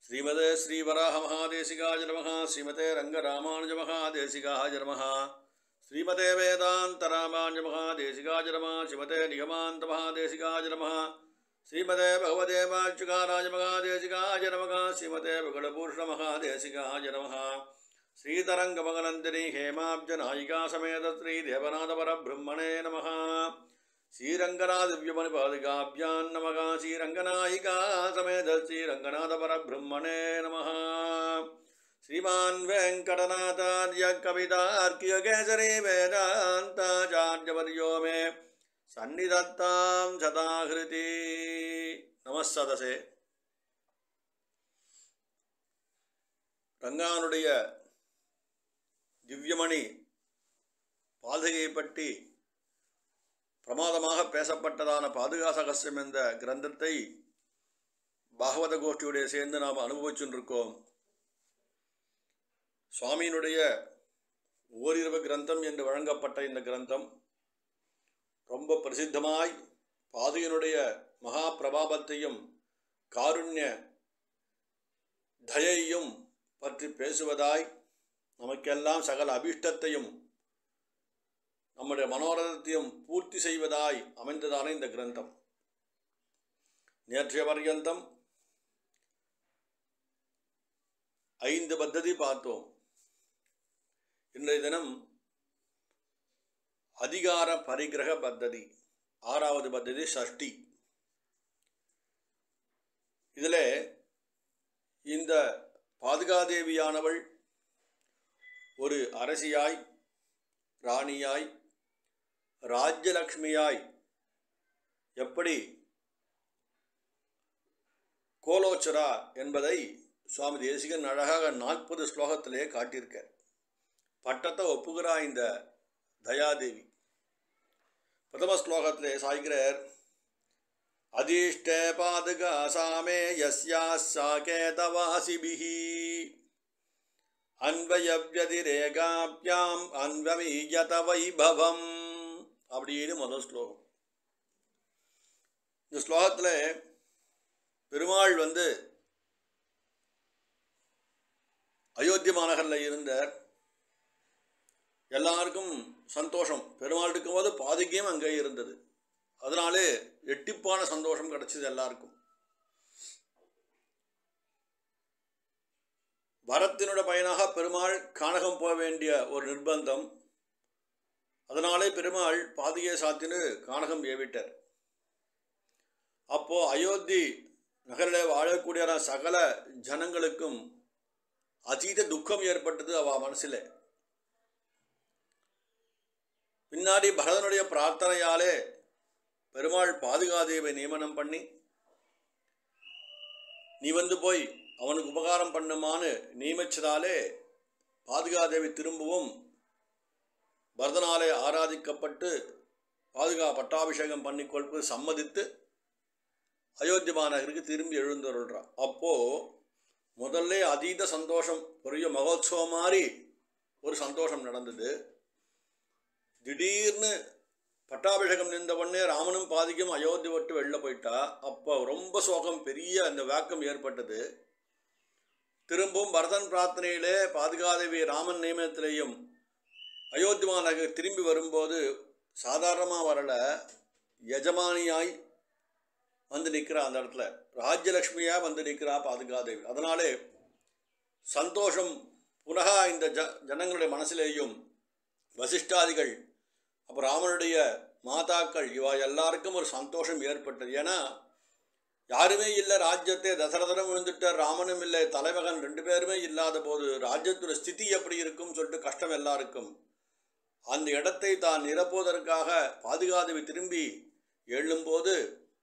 ஸ்ரீமதே ஸ்ரீவராக மகாதேசிகாய நமः ஸ்ரீமதே ரங்கராமானுஜ மகாதேசிகாய நமः ஸ்ரீமதே வேதாந்தராமானுஜ மகாதேசிகாய நமः ஸ்ரீமதே நிகமாந்த மகாதேசிகாய நமः ஸ்ரீமதே பகவதே வாச்சுகாராய மகாதேசிகாய நமः ஸ்ரீமதே பகடபூஷண மகாதேசிகாய நமः ஸ்ரீதரங்கமகநந்தினி ஹேமாப்ஜ நாயிகா சமேத ஸ்ரீ தேவநாத பரபிரம்மணே நமः श्रीरङ्गनाथव्यमनिपादिकाभ्यां नमः श्रीरङ्गनायिका समेत श्रीरङ्गनाथपरब्रह्मणे नमः श्रीमान् वेङ्कटनाथार्य कवितार्कियकेसरी वेदान्ताचार्यवर्यो मे सन्निधत्तां सदाहृति नमः सदसे ரங்கானுடைய திவ்யமணி பாதுகையை பற்றி பிரமாதமாக பேசப்பட்டதான பாதுகா சகசியம் என்ற கிரந்தத்தை பாகவத கோஷ்டியுடைய சேர்ந்து நாம் அனுபவிச்சுருக்கோம் சுவாமியினுடைய ஓரிரவு கிரந்தம் என்று வழங்கப்பட்ட இந்த கிரந்தம் ரொம்ப பிரசித்தமாய் பாதுகையினுடைய மகா பிரபாபத்தையும் காருண்ய தயையும் பற்றி பேசுவதாய் நமக்கெல்லாம் சகல அபிஷ்டத்தையும் நம்முடைய மனோரதத்தையும் பூர்த்தி செய்வதாய் அமைந்ததான இந்த கிரந்தம் நேற்றைய பர்யந்தம் ஐந்து பத்ததி பார்த்தோம் இன்றைய தினம் அதிகார பரிகிரக பத்ததி ஆறாவது பத்ததி சஷ்டி இதில் இந்த பாதுகாதேவியானவள் ஒரு அரசியாய் ராணியாய் ராஜ்யலக்ஷ்மியாய் எப்படி கோலோச்சரா என்பதை சுவாமி தேசிகன் அழகாக நாற்பது ஸ்லோகத்திலே காட்டியிருக்கார் பட்டத்தை ஒப்புகிறா இந்த தயாதேவி பிரதம ஸ்லோகத்திலே சாய்கிறார் அதிஷ்ட பாதுகா சாமே யஸ்யா சாகேதவாசிபிஹி அன்வயவியதிரேகாபியாம் அன்வமீயத வைபவம் அப்படின்னு முதல் ஸ்லோகம் இந்த ஸ்லோகத்தில் பெருமாள் வந்து அயோத்தி மாநகரில் இருந்தார் எல்லாருக்கும் சந்தோஷம் பெருமாள் இருக்கும்போது பாதுகியம் அங்கே இருந்தது அதனாலே எட்டிப்பான சந்தோஷம் கிடைச்சது எல்லாருக்கும் வரத்தினுடைய பயனாக பெருமாள் கானகம் போக வேண்டிய ஒரு நிர்பந்தம் அதனாலே பெருமாள் பாதிகை சாத்தின்னு கானகம் ஏவிட்டார் அப்போ அயோத்தி நகரில் வாழக்கூடிய சகல ஜனங்களுக்கும் அதீத துக்கம் ஏற்பட்டது அவ மனசில் பின்னாடி பரதனுடைய பிரார்த்தனையாலே பெருமாள் பாதுகாதேவை நியமனம் பண்ணி நீ வந்து போய் அவனுக்கு உபகாரம் பண்ணுமான்னு நியமிச்சதாலே பாதுகாதேவி திரும்பவும் பரதனாலே ஆராதிக்கப்பட்டு பாதுகா பட்டாபிஷேகம் பண்ணி கொடுப்பது சம்மதித்து அயோத்தி மாநகருக்கு திரும்பி எழுந்தருள்றான் அப்போது முதல்ல அதீத சந்தோஷம் பெரிய மகோத்சவம் மாதிரி ஒரு சந்தோஷம் நடந்தது திடீர்னு பட்டாபிஷேகம் நின்ற உடனே ராமனும் பாதிக்கும் அயோத்தி விட்டு வெளில போயிட்டா அப்போ ரொம்ப சோகம் பெரிய அந்த வேக்கம் ஏற்பட்டது திரும்பவும் பரதன் பிரார்த்தனையிலே பாதுகாதேவி ராமன் நியமனத்திலேயும் அயோத்தி மாநகர் திரும்பி வரும்போது சாதாரணமாக வரல எஜமானியாய் வந்து நிற்கிறா அந்த இடத்துல ராஜ்யலக்ஷ்மியாக வந்து நிற்கிறா பாதுகாதேவி அதனாலே சந்தோஷம் புனகா இந்த ஜ ஜனங்களுடைய மனசிலேயும் வசிஷ்டாதிகள் அப்போ ராமனுடைய மாதாக்கள் இவா எல்லாருக்கும் ஒரு சந்தோஷம் ஏற்பட்டது ஏன்னா யாருமே இல்லை ராஜ்யத்தை தசரதனும் விழுந்துட்டார் ராமனும் இல்லை தலைமகன் ரெண்டு பேருமே இல்லாத போது ராஜ்யத்தோட ஸ்திதி எப்படி இருக்கும் சொல்லிட்டு கஷ்டம் எல்லாருக்கும் அந்த இடத்தை தான் நிரப்புவதற்காக பாதுகாதேவி திரும்பி எழும்போது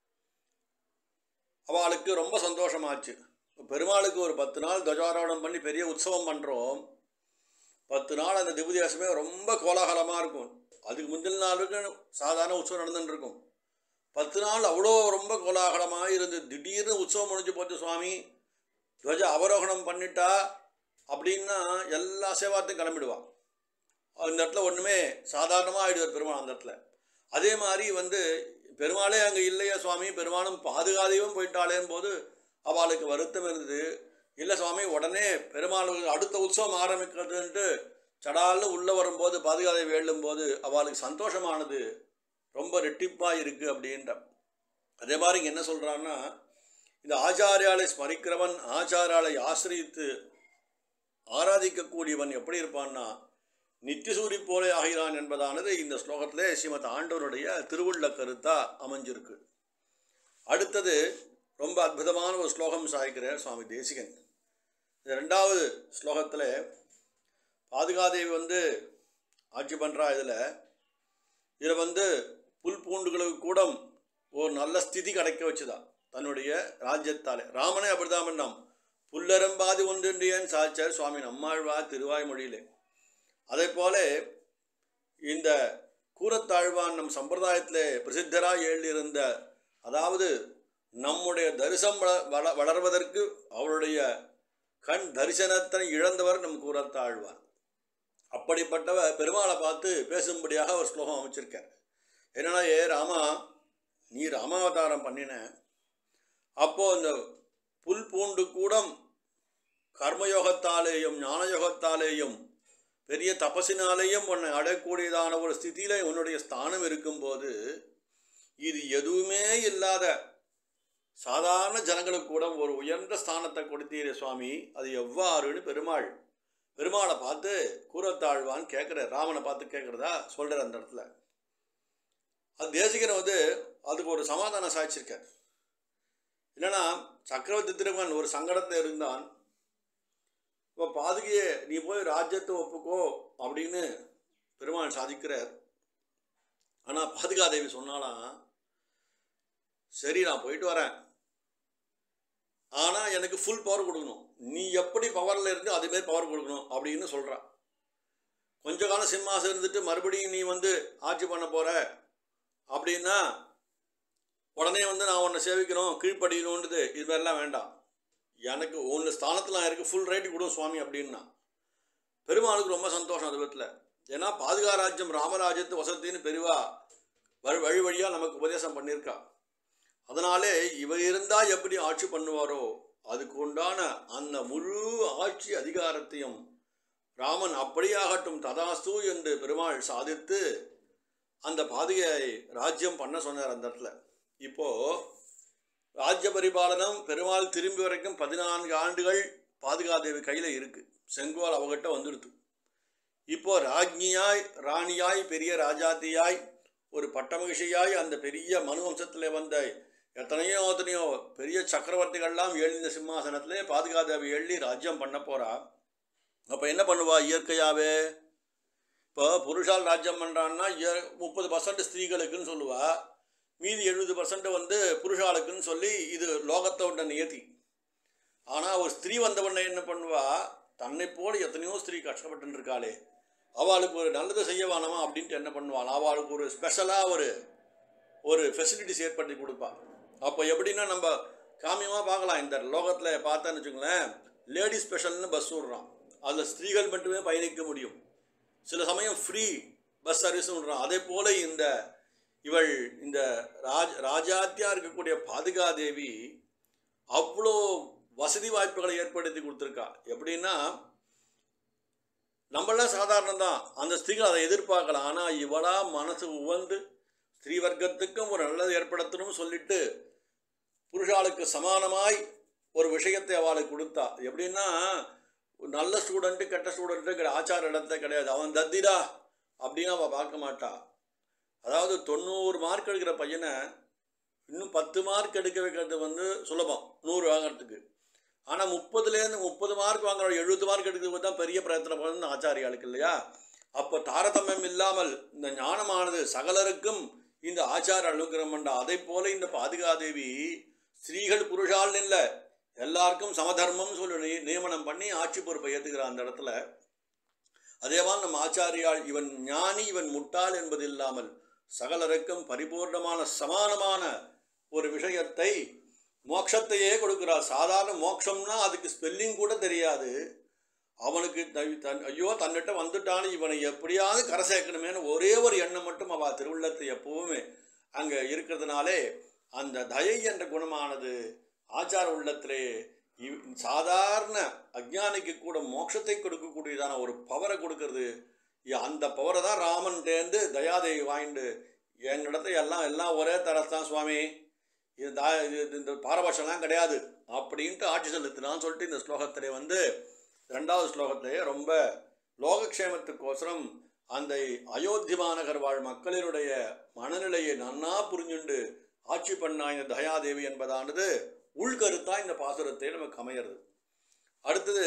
அவளுக்கு ரொம்ப சந்தோஷமாச்சு பெருமாளுக்கு ஒரு பத்து நாள் துவஜாரோகணம் பண்ணி பெரிய உற்சவம் பண்ணுறோம் பத்து நாள் அந்த திபுதேசமே ரொம்ப கோலாகலமாக இருக்கும் அதுக்கு முந்தின நாளுக்கு சாதாரண உற்சவம் நடந்துட்டு இருக்கும் பத்து நாள் அவ்வளோ ரொம்ப கோலாகலமாக இருந்து திடீர்னு உற்சவம் முடிஞ்சு போச்சு சுவாமி துவஜ அவரோகணம் பண்ணிட்டா அப்படின்னா எல்லா சேவாத்தையும் கிளம்பிடுவான் அந்த இடத்துல ஒன்றுமே சாதாரணமாக ஆகிடுவார் பெருமாள் அந்த இடத்துல அதே மாதிரி வந்து பெருமாளே அங்கே இல்லையா சுவாமி பெருமாளும் பாதுகாதையும் போயிட்டாளேன் போது அவளுக்கு வருத்தம் இருந்தது இல்லை சுவாமி உடனே பெருமாள் அடுத்த உற்சவம் ஆரம்பிக்கிறதுன்ட்டு சடால்னு உள்ளே வரும்போது பாதுகாதை வேளும்போது அவளுக்கு சந்தோஷமானது ரொம்ப ரெட்டிப்பாக இருக்குது அப்படின்ற அதே மாதிரி இங்கே என்ன சொல்கிறான்னா இந்த ஆச்சாரியாலை ஸ்மரிக்கிறவன் ஆச்சாரியாலை ஆசிரியித்து ஆராதிக்கக்கூடியவன் எப்படி இருப்பான்னா நித்திசூரி போலே ஆகிறான் என்பதானது இந்த ஸ்லோகத்திலே ஸ்ரீமத் ஆண்டவருடைய திருவுள்ள கருத்தா அமைஞ்சிருக்கு அடுத்தது ரொம்ப அற்புதமான ஒரு ஸ்லோகம் சாய்க்கிறார் சுவாமி தேசிகன் இந்த ரெண்டாவது ஸ்லோகத்தில் பாதுகாதேவி வந்து ஆட்சி பண்ணுறா இதில் இதில் வந்து புல் பூண்டுகளுக்கு கூட ஒரு நல்ல ஸ்திதி கிடைக்க வச்சுதா தன்னுடைய ராஜ்யத்தாலே ராமனே அப்படிதான் பண்ணான் புல்லரம்பாதி ஒன்றின்றியன் சாச்சர் சுவாமி நம்மாழ்வார் திருவாய்மொழியிலே அதே போல இந்த கூரத்தாழ்வான் நம் சம்பிரதாயத்திலே பிரசித்தராக எழுதியிருந்த அதாவது நம்முடைய தரிசனம் வள வள வளர்வதற்கு அவருடைய கண் தரிசனத்தை இழந்தவர் நம் கூரத்தாழ்வார் அப்படிப்பட்டவர் பெருமாளை பார்த்து பேசும்படியாக ஒரு ஸ்லோகம் அமைச்சிருக்கார் என்னன்னா ஏ ராமா நீ ராமாவதாரம் பண்ணின அப்போ இந்த புல் பூண்டு கூடம் கர்மயோகத்தாலேயும் ஞானயோகத்தாலேயும் பெரிய தபசினாலேயும் உன்னை அடையக்கூடியதான ஒரு ஸ்திதியில உன்னுடைய ஸ்தானம் இருக்கும்போது இது எதுவுமே இல்லாத சாதாரண ஜனங்களுக்கு கூட ஒரு உயர்ந்த ஸ்தானத்தை கொடுத்தீரே சுவாமி அது எவ்வாறுன்னு பெருமாள் பெருமாளை பார்த்து கூரத்தாழ்வான்னு கேட்குற ராமனை பார்த்து கேட்குறதா சொல்கிற அந்த இடத்துல அது தேசிகன் வந்து அதுக்கு ஒரு சமாதானம் சாய்ச்சிருக்கார் இல்லைன்னா சக்கரவர்த்தி திருமகன் ஒரு சங்கடத்தில் இருந்தான் இப்போ பாதுகையே நீ போய் ராஜ்யத்தை ஒப்புக்கோ அப்படின்னு பெருமாள் சாதிக்கிறார் ஆனால் பாதுகாதேவி சொன்னாலாம் சரி நான் போயிட்டு வரேன் ஆனால் எனக்கு ஃபுல் பவர் கொடுக்கணும் நீ எப்படி பவரில் இருந்து அதேமாரி பவர் கொடுக்கணும் அப்படின்னு சொல்கிறா கொஞ்ச காலம் சிம்மாசம் இருந்துட்டு மறுபடியும் நீ வந்து ஆட்சி பண்ண போகிற அப்படின்னா உடனே வந்து நான் உன்னை சேவிக்கணும் கீழ்ப்படியணுன்றது இது மாதிரிலாம் வேண்டாம் எனக்கு ஒன்று ஸ்தானத்தில் நான் இருக்கு ஃபுல் ரைட்டு கொடு சுவாமி அப்படின்னா பெருமாளுக்கு ரொம்ப சந்தோஷம் அது விதத்தில் ஏன்னா பாதுகா ராஜ்யம் ராமராஜ்யத்து வசத்தின்னு பெரிவா வழி வழி வழியாக நமக்கு உபதேசம் பண்ணியிருக்கா அதனாலே இவர் இருந்தால் எப்படி ஆட்சி பண்ணுவாரோ அதுக்கு உண்டான அந்த முழு ஆட்சி அதிகாரத்தையும் ராமன் அப்படியாகட்டும் ததாஸ்து என்று பெருமாள் சாதித்து அந்த பாதுகையை ராஜ்யம் பண்ண சொன்னார் அந்த இடத்துல இப்போ ராஜ்ய பரிபாலனம் பெருமாள் திரும்பி வரைக்கும் பதினான்கு ஆண்டுகள் பாதுகாதேவி கையில் இருக்கு செங்கோல் அவகிட்ட வந்துடுது இப்போ ராஜ்ஞியாய் ராணியாய் பெரிய ராஜாத்தியாய் ஒரு பட்டமகிஷியாய் அந்த பெரிய மனு வம்சத்தில் வந்த எத்தனையோ எத்தனையோ பெரிய சக்கரவர்த்திகள்லாம் எழுந்த சிம்மாசனத்திலே பாதுகாதேவி எழுதி ராஜ்யம் பண்ண போறா அப்போ என்ன பண்ணுவா இயற்கையாகவே இப்போ புருஷால் ராஜ்யம் பண்ணுறான்னா முப்பது பர்சன்ட் ஸ்திரீகளுக்குன்னு சொல்லுவா மீதி எழுபது பர்சன்ட் வந்து புருஷாளுக்குன்னு சொல்லி இது லோகத்தோட நியதி ஆனால் ஒரு ஸ்திரீ வந்த உடனே என்ன பண்ணுவா தன்னை போல எத்தனையோ ஸ்திரீ கஷ்டப்பட்டு இருக்காளே அவளுக்கு ஒரு நல்லது செய்ய வேணாமா அப்படின்ட்டு என்ன பண்ணுவாள் அவளுக்கு ஒரு ஸ்பெஷலாக ஒரு ஒரு ஃபெசிலிட்டிஸ் ஏற்படுத்தி கொடுப்பா அப்போ எப்படின்னா நம்ம காமியமாக பார்க்கலாம் இந்த லோகத்தில் பார்த்தேன்னு வச்சுங்களேன் லேடி ஸ்பெஷல்னு பஸ் விட்றான் அதில் ஸ்திரீகள் மட்டுமே பயணிக்க முடியும் சில சமயம் ஃப்ரீ பஸ் சர்வீஸ் விட்றான் அதே போல் இந்த இவள் இந்த ராஜ் ராஜாத்தியாக இருக்கக்கூடிய பாதுகாதேவி அவ்வளோ வசதி வாய்ப்புகளை ஏற்படுத்தி கொடுத்துருக்கா எப்படின்னா நம்மளாம் சாதாரணம் தான் அந்த ஸ்திரீகள் அதை எதிர்பார்க்கலாம் ஆனால் இவளா மனசு உவந்து ஸ்திரீ வர்க்கத்துக்கும் ஒரு நல்லது ஏற்படுத்தணும்னு சொல்லிட்டு புருஷாளுக்கு சமானமாய் ஒரு விஷயத்தை அவளுக்கு கொடுத்தா எப்படின்னா நல்ல ஸ்டூடெண்ட்டு கெட்ட ஸ்டூடெண்ட்டு ஆச்சார இடத்துல கிடையாது அவன் தத்திடா அப்படின்னு அவள் பார்க்க மாட்டா அதாவது தொண்ணூறு மார்க் எடுக்கிற பையனை இன்னும் பத்து மார்க் எடுக்க வைக்கிறது வந்து சுலபம் நூறு வாங்குறதுக்கு ஆனால் முப்பதுலேருந்து முப்பது மார்க் வாங்குற எழுபது மார்க் எடுக்கிறது தான் பெரிய பிரயத்தனம் பண்ணு ஆச்சாரியாளுக்கு இல்லையா அப்போ தாரதமியம் இல்லாமல் இந்த ஞானமானது சகலருக்கும் இந்த ஆச்சார அனுகிரகம் பண்ணா அதை போல இந்த பாதுகாதேவி ஸ்திரீகள் புருஷால் இல்லை எல்லாருக்கும் சமதர்மம் சொல்லி நி- நியமனம் பண்ணி ஆட்சி பொறுப்பை ஏற்றுக்கிறான் அந்த இடத்துல அதேவால் நம் ஆச்சாரியால் இவன் ஞானி இவன் முட்டாள் என்பது இல்லாமல் சகலருக்கும் பரிபூர்ணமான சமானமான ஒரு விஷயத்தை மோட்சத்தையே கொடுக்கிறார் சாதாரண மோட்சம்னா அதுக்கு ஸ்பெல்லிங் கூட தெரியாது அவனுக்கு த- தன் ஐயோ தன்னிட்ட வந்துட்டான்னு இவனை எப்படியாவது கரை சேர்க்கணுமேனு ஒரே ஒரு எண்ணம் மட்டும் அவள் திருவுள்ளத்தை எப்பவுமே அங்கே இருக்கிறதுனாலே அந்த தயை என்ற குணமானது ஆச்சார உள்ளத்திலே இவ்- சாதாரண அஜ்ஞானிக்கு கூட மோட்சத்தை கொடுக்கக்கூடியதான ஒரு பவரை கொடுக்கறது இ- அந்த பவரை தான் ராமன்டேந்து தயாதேவி வாங்கிட்டு எங்களிடத்த எல்லாம் எல்லாம் ஒரே தரஸ் தான் சுவாமி இது தா இது இது- இந்த பாரபட்சம்லாம் கிடையாது அப்படின்ட்டு ஆட்சி செலுத்தினான்னு சொல்லிட்டு இந்த ஸ்லோகத்திலே வந்து ரெண்டாவது ஸ்லோகத்திலே ரொம்ப லோகக்ஷேமத்துக்கோசரம் அந்த அயோத்தி மாநகர் வாழ் மக்களினுடைய மனநிலையை நன்னா புரிஞ்சுண்டு ஆட்சி பண்ணா இந்த தயாதேவி என்பதானது உள்கருத்தா இந்த பாசுரத்தை நமக்கு அமையிறது அடுத்தது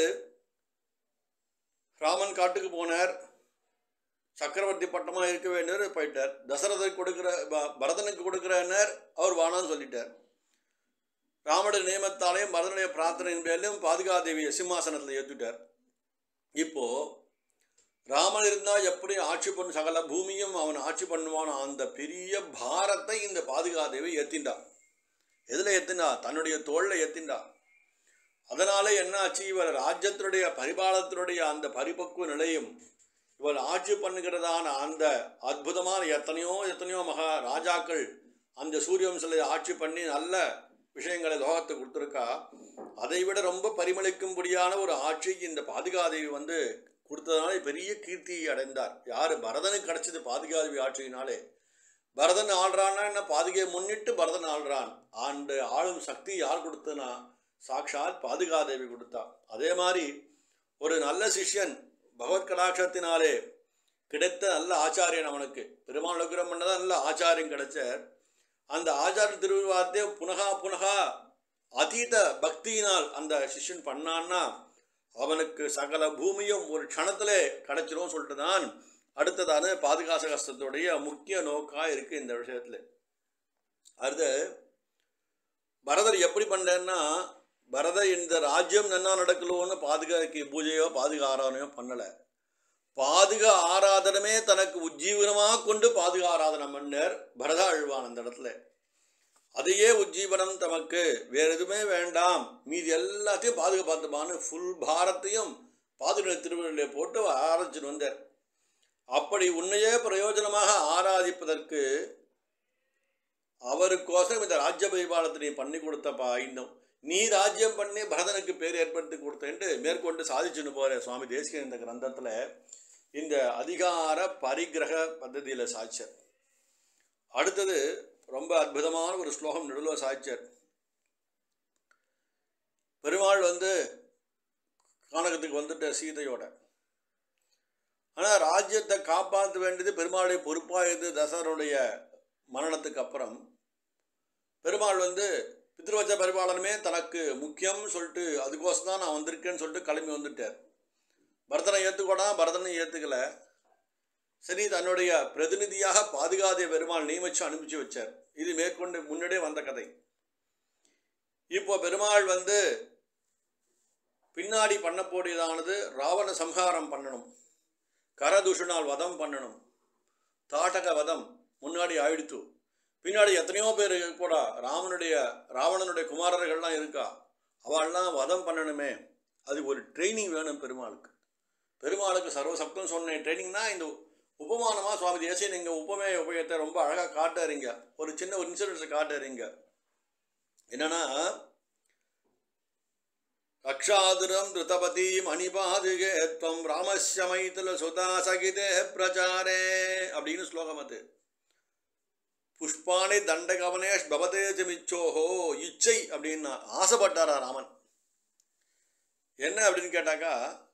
ராமன் காட்டுக்கு போனார் சக்கரவர்த்தி பட்டமா இருக்க வேண்டியவர் போயிட்டார் தசரதருக்கு கொடுக்குற ப- பரதனுக்கு கொடுக்குறனர் அவர் வானான்னு சொல்லிட்டார் ராமனுடைய நியமத்தாலையும் பரதனுடைய பிரார்த்தனையின் பேரிலும் பாதுகாதேவியை சிம்மாசனத்தில் ஏற்றிட்டார் இப்போ ராமன் இருந்தால் எப்படி ஆட்சி பண்ண சகல பூமியும் அவன் ஆட்சி பண்ணுவான் அந்த பெரிய பாரத்தை இந்த பாதுகாதேவி ஏத்திண்டா எதில் ஏத்திண்டா தன்னுடைய தோளில் ஏத்திண்டா அதனால என்ன ஆச்சு இவர் ராஜ்யத்தினுடைய பரிபாலத்தினுடைய அந்த பரிபக்குவ நிலையும் இவள் ஆட்சி பண்ணுகிறதான அந்த அற்புதமான எத்தனையோ எத்தனையோ மகா ராஜாக்கள் அந்த சூரியவம்சலை ஆட்சி பண்ணி நல்ல விஷயங்களை லோகத்துக்கு கொடுத்துருக்கா அதை விட ரொம்ப பரிமளிக்கும்படியான ஒரு ஆட்சி இந்த பாதுகாதேவி வந்து கொடுத்ததுனால பெரிய கீர்த்தியை அடைந்தார் யார் பரதனுக்கு கிடைச்சது பாதுகாதேவி ஆட்சியினாலே பரதன் ஆள்றான்னா என்ன பாதுகையை முன்னிட்டு பரதன் ஆள்றான் அந்த ஆளும் சக்தி யார் கொடுத்தனா சாக்ஷாத் பாதுகாதேவி கொடுத்தா அதே மாதிரி ஒரு நல்ல சிஷ்யன் பகவத் கடாட்சத்தினாலே கிடைத்த நல்ல ஆச்சாரியன் அவனுக்கு பெருமாள் அனுகிரகம் பண்ணதான் நல்ல ஆச்சாரியம் கிடைச்சார் அந்த ஆச்சாரிய திருவிழாத்தே புனகா புனகா அதீத பக்தியினால் அந்த சிஷ்யன் பண்ணான்னா அவனுக்கு சகல பூமியும் ஒரு க்ஷணத்திலே கிடைச்சிரும் சொல்லிட்டு தான் அடுத்ததான பாதுகாச கஷ்டத்துடைய முக்கிய நோக்கா இருக்கு இந்த விஷயத்துல அடுத்து பரதர் எப்படி பண்ணேன்னா பரதர் இந்த ராஜ்யம் நன்னா நடக்கலோன்னு பாதுகாக்கு பூஜையோ பாதுகா ஆராதனையோ பண்ணலை பாதுக ஆராதனமே தனக்கு உஜ்ஜீவனமாக கொண்டு பாதுக ஆராதனம் பண்ணார் பரதா அழ்வான் அந்த இடத்துல அதையே உஜ்ஜீவனம் தமக்கு வேற எதுவுமே வேண்டாம் மீதி எல்லாத்தையும் பாதுக பார்த்துப்பான்னு ஃபுல் பாரத்தையும் பாதுக திருவிழிலே போட்டு ஆரம்பிச்சுட்டு வந்தார் அப்படி உன்னையே பிரயோஜனமாக ஆராதிப்பதற்கு அவருக்கோசரம் இந்த ராஜ்ய பரிபாலத்தை நீ பண்ணி கொடுத்தப்பா இன்னும் நீ ராஜ்யம் பண்ணி பரதனுக்கு பேர் ஏற்படுத்தி கொடுத்தேன்ட்டு மேற்கொண்டு சாதிச்சுன்னு போற சுவாமி தேசிகன் இந்த கிரந்தத்தில் இந்த அதிகார பரிகிரக பద్ధதியில் சாட்சியர் அடுத்தது ரொம்ப அற்புதமான ஒரு ஸ்லோகம் நடுவில் சாட்சியர் பெருமாள் வந்து கானகத்துக்கு வந்துட்ட சீதையோட ஆனால் ராஜ்யத்தை காப்பாற்ற வேண்டியது பெருமாளுடைய பொறுப்பாயுது தசரனுடைய மரணத்துக்கு அப்புறம் பெருமாள் வந்து பித்ருவச்ச பரிபாலனமே தனக்கு முக்கியம்னு சொல்லிட்டு அதுக்கோசம் தான் நான் வந்திருக்கேன்னு சொல்லிட்டு கிளம்பி வந்துட்டார் பரதனை ஏற்றுக்கோடா பரதனை ஏற்றுக்கல சரி தன்னுடைய பிரதிநிதியாக பாதுகாதிய பெருமாள் நியமிச்சு அனுப்பிச்சு வச்சார் இது மேற்கொண்டு முன்னாடியே வந்த கதை இப்போ பெருமாள் வந்து பின்னாடி பண்ணக்கூடியதானது ராவண சம்ஹாரம் பண்ணணும் கரதுஷனால் வதம் பண்ணணும் தாட்டக வதம் முன்னாடி ஆயிடுத்து பின்னாடி எத்தனையோ பேர் கூட ராமனுடைய ராவணனுடைய குமாரர்கள்லாம் இருக்கா அவள்லாம் வதம் பண்ணணுமே அது ஒரு ட்ரைனிங் வேணும் பெருமாளுக்கு பெருமாளுக்கு சர்வசக்தம் சொன்ன ட்ரைனிங்னா இந்த உபமானமாக சுவாமி தேசியன் நீங்கள் உபமே உபயத்தை ரொம்ப அழகாக காட்டுறீங்க ஒரு சின்ன ஒரு இன்சூரன்ஸை காட்டுறீங்க என்னன்னா ரக்ஷாதுரம் திருத்தபதி மணிபாதுகே துவம் ராமஸ்ய மைத்துல சுதா சகிதே பிரச்சாரே அப்படின்னு ஸ்லோகம் அது புஷ்பாணி தண்டகவனேஷ் பவதேஜமிச்சோஹோ இச்சை அப்படின்னா ஆசைப்பட்டாரா ராமன் என்ன அப்படின்னு கேட்டாக்கா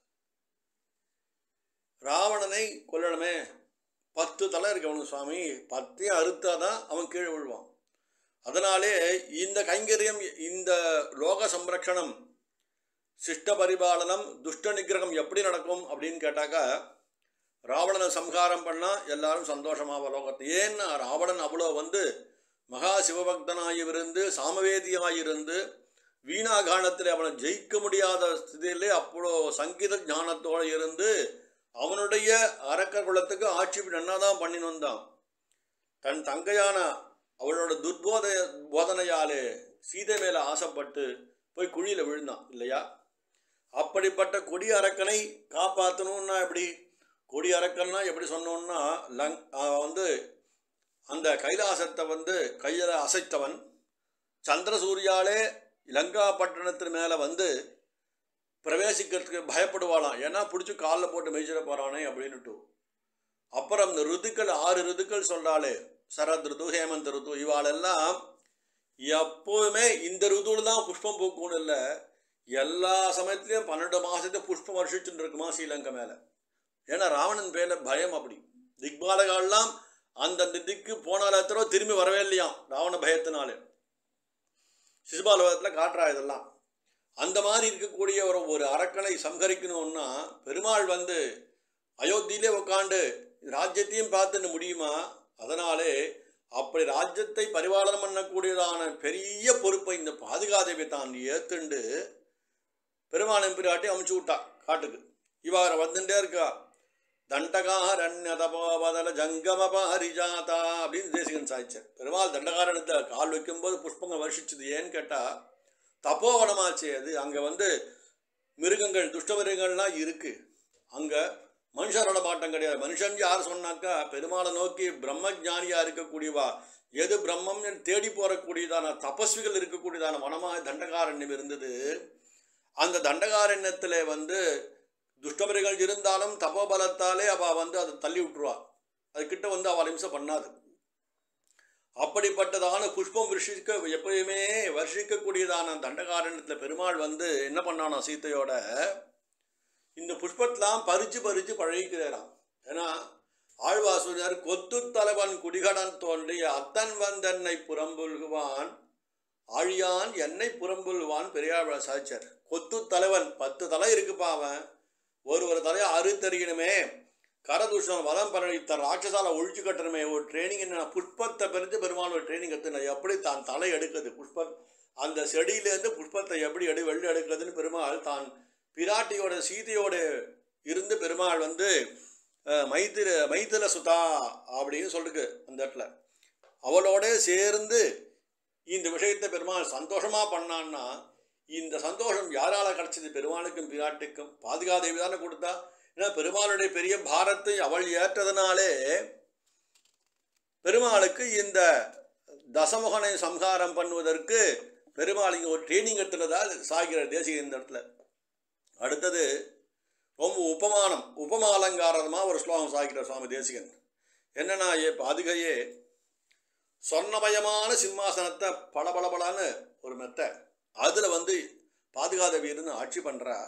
ராவணனை கொல்லணுமே பத்து தலை இருக்கு அவனுக்கு சுவாமி பத்தையும் அறுத்தாதான் அவன் கீழே விழுவான் அதனாலே இந்த கைங்கரியம் இந்த லோக சம்ரக்ஷணம் சிஷ்ட பரிபாலனம் துஷ்ட நிகிரகம் எப்படி நடக்கும் அப்படின்னு கேட்டாக்கா ராவணனை சம்ஹாரம் பண்ணால் எல்லாரும் சந்தோஷமாக லோகத்தை ஏன்னா ராவணன் அவ்வளோ வந்து மகா சிவபக்தனாயிருந்து சாமவேதியாயிருந்து வீணாகானத்தில் அவனை ஜெயிக்க முடியாத ஸ்திதியிலே அப்போ சங்கீத ஞானத்தோடு இருந்து அவனுடைய அரக்கர் குலத்துக்கு ஆட்சி நன்னா தான் பண்ணின்னு வந்தான் தன் தங்கையான அவளோட துர்போத போதனையாலே சீதை மேலே ஆசைப்பட்டு போய் குழியில் விழுந்தான் இல்லையா அப்படிப்பட்ட கொடி அரக்கனை காப்பாற்றணும்னா எப்படி கொடி அரக்கன்னா எப்படி சொன்னோம்னா லங் அவன் வந்து அந்த கைலாசத்தை வந்து கையில் அசைத்தவன் சந்திர சூர்யாலே லங்கா பட்டணத்து மேலே வந்து பிரவேசிக்கிறதுக்கு பயப்படுவாளாம் ஏன்னா பிடிச்சி காலில் போட்டு மேய்ச்சிட போகிறானே அப்படின்னுட்டு அப்புறம் இந்த ருதுக்கள் ஆறு ருதுக்கள் சொல்கிறாளே சரத் ருது ஹேமந்த் ருது இவாளெல்லாம் எப்போவுமே இந்த ருதுவில் தான் புஷ்பம் பூக்கும்னு இல்லை எல்லா சமயத்துலேயும் பன்னெண்டு மாதத்தை புஷ்பம் வருஷிச்சுட்டு இருக்குமா ஸ்ரீலங்கா மேலே ஏன்னா ராவணன் பேரில் பயம் அப்படி திக்பாலகாலாம் அந்தந்த திக்கு போனால எத்தனோ திரும்பி வரவே இல்லையாம் ராவண பயத்தினாலே சிசுபாலவதத்தில் காட்டுறா இதெல்லாம் அந்த மாதிரி இருக்கக்கூடிய ஒரு ஒரு அரக்கனை சம்ஹரிக்கணும்னா பெருமாள் வந்து அயோத்தியிலே உட்காந்து ராஜ்யத்தையும் பார்த்துன்னு முடியுமா அதனாலே அப்படி ராஜ்யத்தை பரிபாலனம் பண்ணக்கூடியதான பெரிய பொறுப்பை இந்த பாதுகாதேவி தான் ஏத்துண்டு பெருமாள் பிராட்டி அமுச்சு விட்டா காட்டுக்கு இவார வந்துட்டே இருக்கா தண்டகாரண்யதபோபதல ஜங்கம பாரிஜாதா அப்படின்னு தேசிகன் சாய்ச்சார் பெருமாள் தண்டகாரண்யத்தை கால் வைக்கும்போது புஷ்பங்கள் வருஷிச்சது ஏன்னு கேட்டால் தப்போவனமாச்சு அது அங்கே வந்து மிருகங்கள் துஷ்ட மிருகங்கள்லாம் இருக்குது அங்கே மனுஷரோட மாட்டம் கிடையாது மனுஷன் யார் சொன்னாக்கா பெருமாளை நோக்கி பிரம்மஜானியாக இருக்கக்கூடியவா எது பிரம்மம் தேடி போகக்கூடியதான தபஸ்விகள் இருக்கக்கூடியதான வனமாக தண்டகாரண்யம் இருந்தது அந்த தண்டகாரண்யத்தில் வந்து துஷ்டமிருகள் இருந்தாலும் தபோபலத்தாலே அவள் வந்து அதை தள்ளி விட்டுருவா அதுக்கிட்ட வந்து அவள் இம்சை பண்ணாது அப்படிப்பட்டதான புஷ்பம் வருஷிக்க எப்பயுமே வருஷிக்கக்கூடியதான தண்டகாரண்யத்தில் பெருமாள் வந்து என்ன பண்ணானோ சீத்தையோட இந்த புஷ்பத்தெலாம் பறித்து பறித்து பழகிக்கிறாராம் ஏன்னா ஆழ்வாசுனர் கொத்து தலைவன் குடிகடன் தோன்றி அத்தன் வந்தன்னை புறம்புல்குவான் ஆழியான் என்னை புறம்புல்வான் பெரியாழ்வா சாய்ச்சர் கொத்து தலைவன் பத்து தலை இருக்குப்பா அவன் ஒரு ஒரு தலையை அறுத்தறியணுமே கரதூஷணம் வதம் பரணித்த ராட்சசால ஒழிச்சு கட்டணுமே ஒரு ட்ரைனிங் என்ன புஷ்பத்தை பிரித்து பெருமாள் ஒரு ட்ரைனிங் கற்றுன எப்படி தான் தலை எடுக்குது புஷ்பம் அந்த செடியிலேருந்து புஷ்பத்தை எப்படி எடு வெள்ளி எடுக்கிறதுன்னு பெருமாள் தான் பிராட்டியோட சீதையோட இருந்து பெருமாள் வந்து அஹ், மைத்திர மைத்தில சுதா அப்படின்னு சொல்லிருக்கு அந்த இடத்துல அவளோட சேர்ந்து இந்த விஷயத்தை பெருமாள் சந்தோஷமாக பண்ணான்னா இந்த சந்தோஷம் யாரால கிடைச்சது பெருமாளுக்கும் பிராட்டிக்கும் பாதுகாதேவி தானே கொடுத்தா ஏன்னா பெருமாளுடைய பெரிய பாரத்தை அவள் ஏற்றதுனாலே பெருமாளுக்கு இந்த தசமுகனை சம்ஹாரம் பண்ணுவதற்கு பெருமாள் இங்கே ஒரு ட்ரைனிங் எடுத்துனதா சாகிற தேசிக இந்த இடத்துல அடுத்தது ரொம்ப உபமானம் உபமாலங்காரமாக ஒரு ஸ்லோகம் சாய்க்கிறார் சுவாமி தேசிகன் என்னன்னா ஏ பாதுகையே சொர்ணமயமான சிம்மாசனத்தை பளபளபளன்னு ஒரு மெத்தை அதில் வந்து பாதுகாதவி இருந்து ஆட்சி பண்ணுறா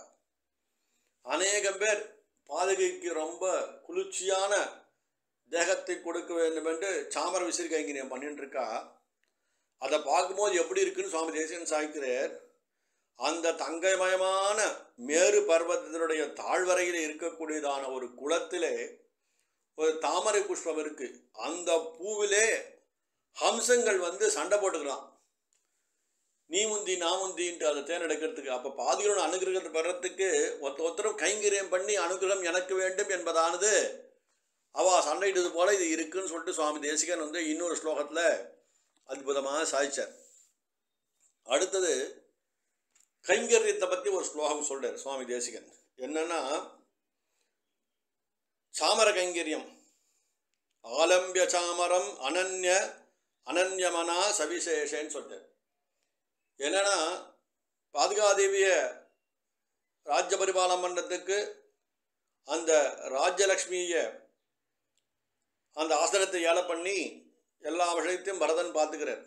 அநேகம் பேர் பாதுகைக்கு ரொம்ப குளிர்ச்சியான தேகத்தை கொடுக்க வேண்டும் என்று சாமர விசிறி கைங்கரியம் பண்ணிட்டு இருக்கா அதை பார்க்கும்போது எப்படி இருக்குன்னு சுவாமி தேசிகன் சாய்க்கிறார் அந்த தங்கமயமான மேரு பர்வதத்தினுடைய தாழ்வரையில் இருக்கக்கூடியதான ஒரு குளத்திலே ஒரு தாமரை புஷ்பம் இருக்கு அந்த பூவிலே ஹம்சங்கள் வந்து சண்டை போட்டுக்கலாம் நீ முந்தி நான் முந்தின்ட்டு அதை தேர்ந்தெடுக்கிறதுக்கு அப்போ பாதிகளோட அனுகிரகத்தை பெறத்துக்கு ஒருத்த ஒருத்தரும் கைங்கரியம் பண்ணி அனுகிரகம் எனக்கு வேண்டும் என்பதானது அவ சண்டையிட்டது போல இது இருக்குன்னு சொல்லிட்டு சுவாமி தேசிகன் வந்து இன்னொரு ஸ்லோகத்தில் அற்புதமாக சாதிச்சார் அடுத்தது கைங்கரியத்தை பற்றி ஒரு ஸ்லோகம் சொல்றார் சுவாமி தேசிகன் என்னன்னா சாமர கைங்கரியம் ஆலம்பிய சாமரம் அனன்ய அனன்யமனா சவிசேஷன்னு சொல்றார் என்னன்னா பாதுகாதேவிய ராஜ்ய பரிபாலனம் பண்ணுறதுக்கு அந்த ராஜ்யலக்ஷ்மியை அந்த ஆசனத்தை ஏல பண்ணி எல்லா விஷயத்தையும் பரதன் பார்த்துக்கிறார்